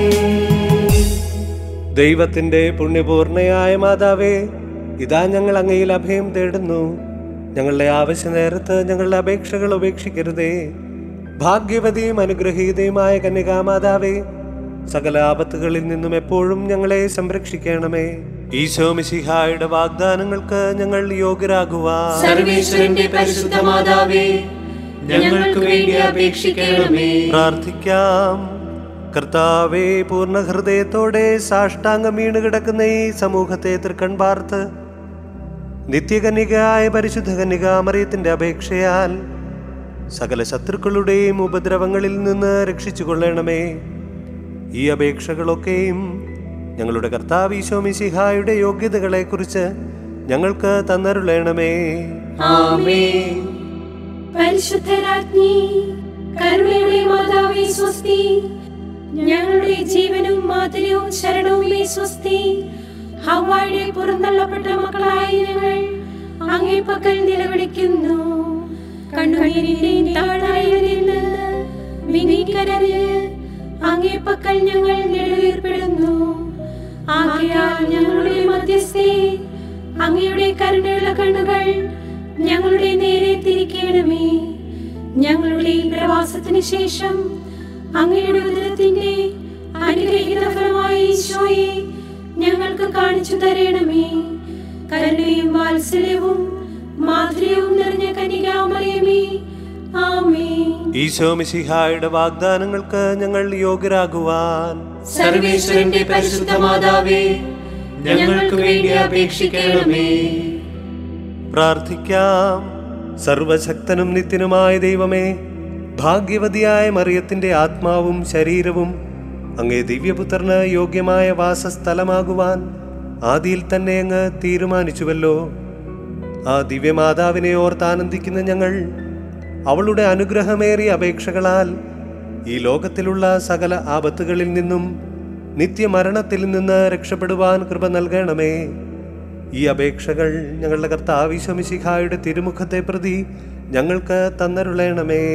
ദൈവത്തിന്റെ പുണ്യപൂർണയായ മാതാവേ ഇതാ ഞങ്ങൾ അങ്ങയിൽ അഭയം തേടുന്നു ഞങ്ങളുടെ ആവശ്യ നേരത്ത് ഞങ്ങളുടെ അപേക്ഷകൾ ഉപേക്ഷിക്കരുതേ ഭാഗ്യവതിയും അനുഗ്രഹീതയുമായ കന്യകാമാതാവേ സകല ആപത്തുകളിൽ നിന്നും എപ്പോഴും ഞങ്ങളെ സംരക്ഷിക്കണമേ ഈശോ മിശിഹായുടെ വാഗ്ദാനങ്ങൾക്ക് ഞങ്ങൾ യോഗ്യരാകുവാൻ സർവേശ്വരന്റെ പരിശുദ്ധ മാതാവേ ഞങ്ങൾക്ക് വേണ്ടി അപേക്ഷിക്കണമേ പ്രാർത്ഥിക്കാം കർത്താവെ പൂർണ്ണ ഹൃദയത്തോടെ സാഷ്ടാംഗം വീണ് കിടക്കുന്ന ഈ സമൂഹത്തെ തൃക്കൺ പാർത്ത് നിത്യകന്യകയായ പരിശുദ്ധ കന്യകാമറിയത്തിന്റെ അപേക്ഷയാൽ സകല ശത്രുക്കളുടെയും ഉപദ്രവങ്ങളിൽ നിന്ന് രക്ഷിച്ചു കൊള്ളണമേ ഈ അപേക്ഷകളൊക്കെയും ഞങ്ങളുടെ കർത്താവ് ഈശോ മിശിഹായുടെ യോഗ്യതകളെക്കുറിച്ച് ഞങ്ങൾക്ക് തന്നരുളണമേ ആമേൻ പരിശുദ്ധരാജ്ഞി കരുണയുടെ മാതാവേ സ്വസ്തി ഞങ്ങളുടെ ജീവനും മാതിരിയും ശരണവുമേ സ്വസ്തി ഹവായുടെ പുറന്തള്ളപ്പെട്ട മക്കളായ ഞങ്ങൾ അങ്ങേ പക്കൽ നിലവിളിക്കുന്നു കണ്ണുനീരിന്റെയും താഴ്വരയിൽ നിന്ന് വിനീകരഞ്ഞ് അങ്ങേ പക്കൽ ഞങ്ങൾ നെടുവീർപ്പെടുന്നു ആകയാൽ ഞങ്ങളുടെ മധ്യസ്ഥേ അങ്ങയുടെ കരുണയുള്ള കണ്ണുകൾ ഞങ്ങളുടെ നേരെ തിരിക്കണമേ ഞങ്ങളുടെ ഈ പ്രവാസത്തിന് ശേഷം അങ്ങയുടെ ഉദരത്തിന്റെ അനുഗ്രഹീത ഫലമായ ഈശോയെ ഞങ്ങൾക്ക് കാണിച്ചു തരണമേ കരുണയും വാത്സല്യവും മാധുര്യവും നിറഞ്ഞ കനികാമറിയമേ ആമേ ഈശോ മിശിഹായുടെ വാഗ്ദാനങ്ങൾക്ക് ഞങ്ങൾ യോഗ്യരാകുവാൻ സർവേശ്വരന്റെ പരിശുദ്ധ മാതാവേ ഞങ്ങൾക്ക് വേണ്ടി അപേക്ഷിക്കണമേ പ്രാർത്ഥിക്കാം സർവശക്തനും നിത്യനുമായ ദൈവമേ ഭാഗ്യവതിയായ മറിയത്തിന്റെ ആത്മാവും ശരീരവും അങ്ങേ ദിവ്യപുത്രന് യോഗ്യമായ വാസസ്ഥലമാകുവാൻ ആദിയിൽ തന്നെ അങ്ങ് തീരുമാനിച്ചുവല്ലോ ആ ദിവ്യമാതാവിനെ ഓർത്താനന്ദിക്കുന്ന ഞങ്ങൾ അവളുടെ അനുഗ്രഹമേറിയ അപേക്ഷകളാൽ ഈ ലോകത്തിലുള്ള സകല ആപത്തുകളിൽ നിന്നും നിത്യമരണത്തിൽ നിന്ന് രക്ഷപ്പെടുവാൻ കൃപ നൽകണമേ ഈ അപേക്ഷകൾ ഞങ്ങളുടെ കർത്താവിശ്വമിശിഖായുടെ തിരുമുഖത്തെ പ്രതി ഞങ്ങൾക്ക് തന്നരുളണമേ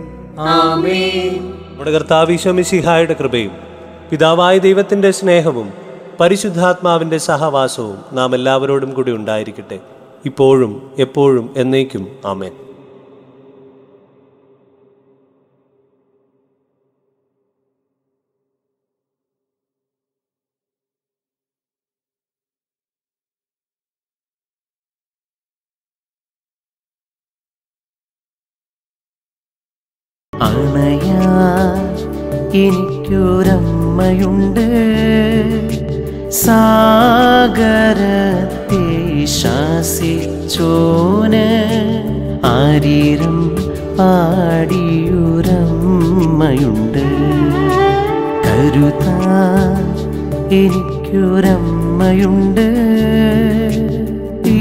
ആമേൻ നമ്മുടെ കർത്താവിശ്വമിശിഹായുടെ കൃപയും പിതാവായ ദൈവത്തിന്റെ സ്നേഹവും പരിശുദ്ധാത്മാവിന്റെ സഹവാസവും നാം എല്ലാവരോടും കൂടി ഉണ്ടായിരിക്കട്ടെ ഇപ്പോഴും എപ്പോഴും എന്നേക്കും ആമേൻ അണയാ എനിക്കൊരമ്മയുണ്ട് സാഗരത്തെ ശാസിച്ചോന് ആരീരം പാടിയൊരമ്മയുണ്ട് കരുതാ എനിക്കൊരമ്മയുണ്ട് ഈ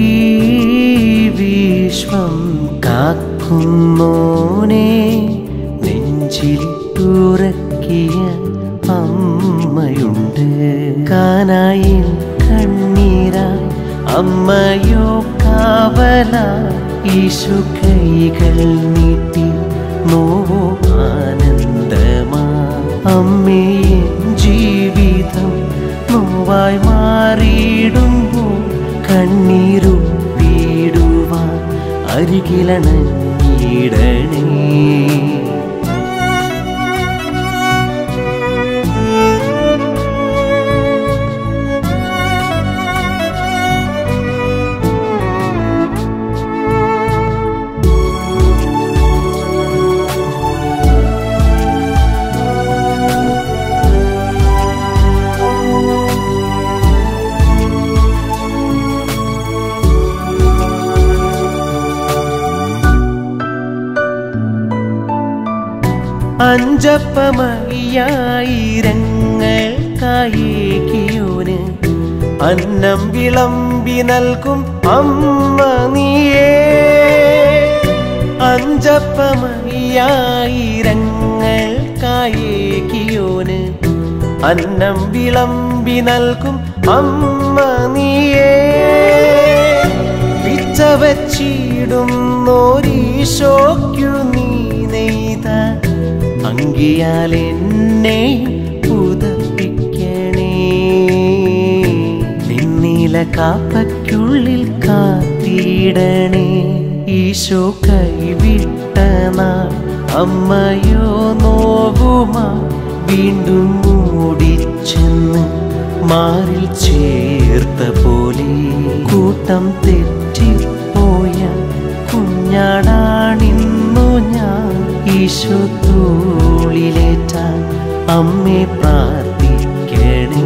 വിശ്വം കാക്കുന്നോനെ നെഞ്ചിലിട്ടുറക്കിയ അമ്മയുണ്ട് കാനായിൽ കണ്ണീരായി അമ്മയോ കാവല ഈശു കൈകൾ നീട്ടി നോവോ ആനന്ദമാ അമ്മയെ ജീവിതം നോവായി മാറിയിടുമ്പോൾ കണ്ണീരുട്ടിടുവാൻ അരികിലണഞ്ഞിടണേ അഞ്ചപ്പമയ്യായിരങ്ങൾക്കായേക്കിയോന് അന്നം വിളമ്പി നൽകും അമ്മ നീയേ അഞ്ചപ്പമയ്യായിരങ്ങൾക്കായേക്കിയോന് അന്നം വിളമ്പി നൽകും അമ്മ നീയേ പിച്ച വച്ചിടുന്നോരീശോയ്ക്കു നീ നെയ്ത അങ്കിയാൽ എന്നെ പുതപ്പിക്കണേ നിന്നീല കാപ്പയ്ക്കുള്ളിൽ കാത്തിടണേ ഈശോ കൈവിട്ട നാൾ അമ്മയോ നോവുമാ വീണ്ടും മൂടിച്ചെന്ന് മാറിൽ ചേർത്ത പോലെ കൂട്ടം തെറ്റിപ്പോയ കുഞ്ഞാടാണിന്നു ഞാൻ ഈശോ തോളിലേറ്റാൻ അമ്മേ പ്രാർത്ഥിക്കണേ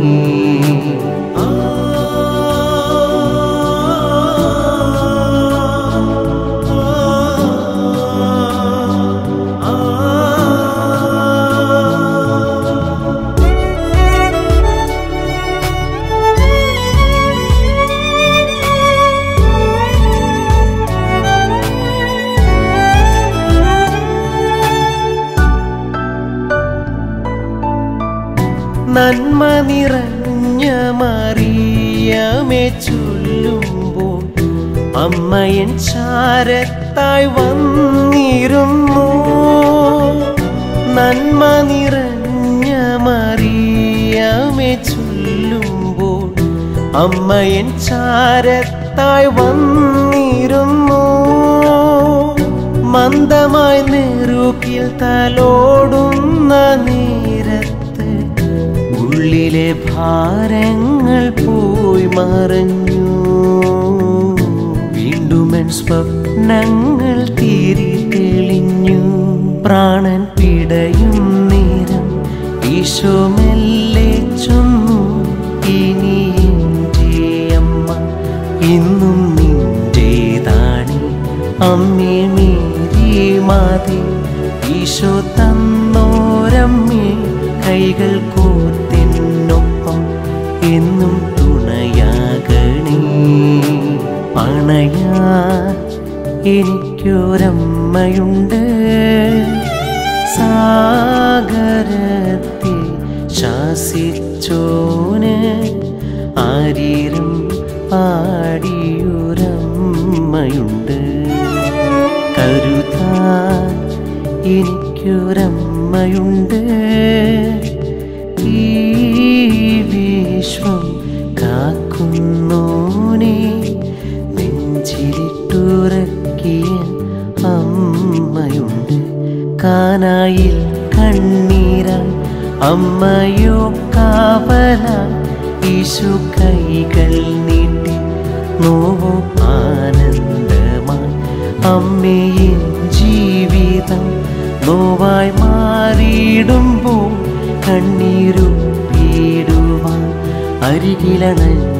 നന്മ നിറഞ്ഞ മറിയമേ ചൊല്ലുമ്പോൾ അമ്മയൻ ചാരത്തായി വന്നിരുന്നു നന്മ നിറഞ്ഞ മറിയമേ ചൊല്ലുമ്പോൾ അമ്മയൻ ചാരത്തായി വന്നിരുന്നു മന്ദമായി നെറുകിൽ തലോടുന്ന നേരത്ത് ഉള്ളിലെ ഭാരങ്ങൾ പോയി മറഞ്ഞു വീണ്ടുമൻ സ്വപ്നങ്ങൾ തിരി തെളിഞ്ഞു പ്രാണൻ പിടയും നേരം ഈശോ മെല്ലെ ചൊന്നു ഇനി എൻ്റെ അമ്മ ഇന്നും നിന്റേതാണ് അമ്മേ മേരി മാതി ഈശോ തന്നോരമ്മേ കൈകൾ കോർത്തെന്നൊപ്പം എന്നും തുണയാകണേ പണയാ എനിക്കൊരമ്മയുണ്ട് സാഗരത്തെ ശാസിച്ചോന് ആരീരം പാടിയൊരമ്മയുണ്ട് കരുതാൻ എനിക്കൊരമ്മയുണ്ട് ഈ വിശ്വം കാക്കുന്നോനെ നെഞ്ചിലിട്ടുറക്കിയ അമ്മയുണ്ട് കാനായിൽ കണ്ണീരായി അമ്മയോ കാവല ഈശു കൈകൾ നീട്ടി നോവോ ആനന്ദമായി അമ്മയും ജീവിതം നോവായി മാറിയിടുമ്പോൾ കണ്ണീരു വീടുവാൻ അരികിലണഞ്ഞ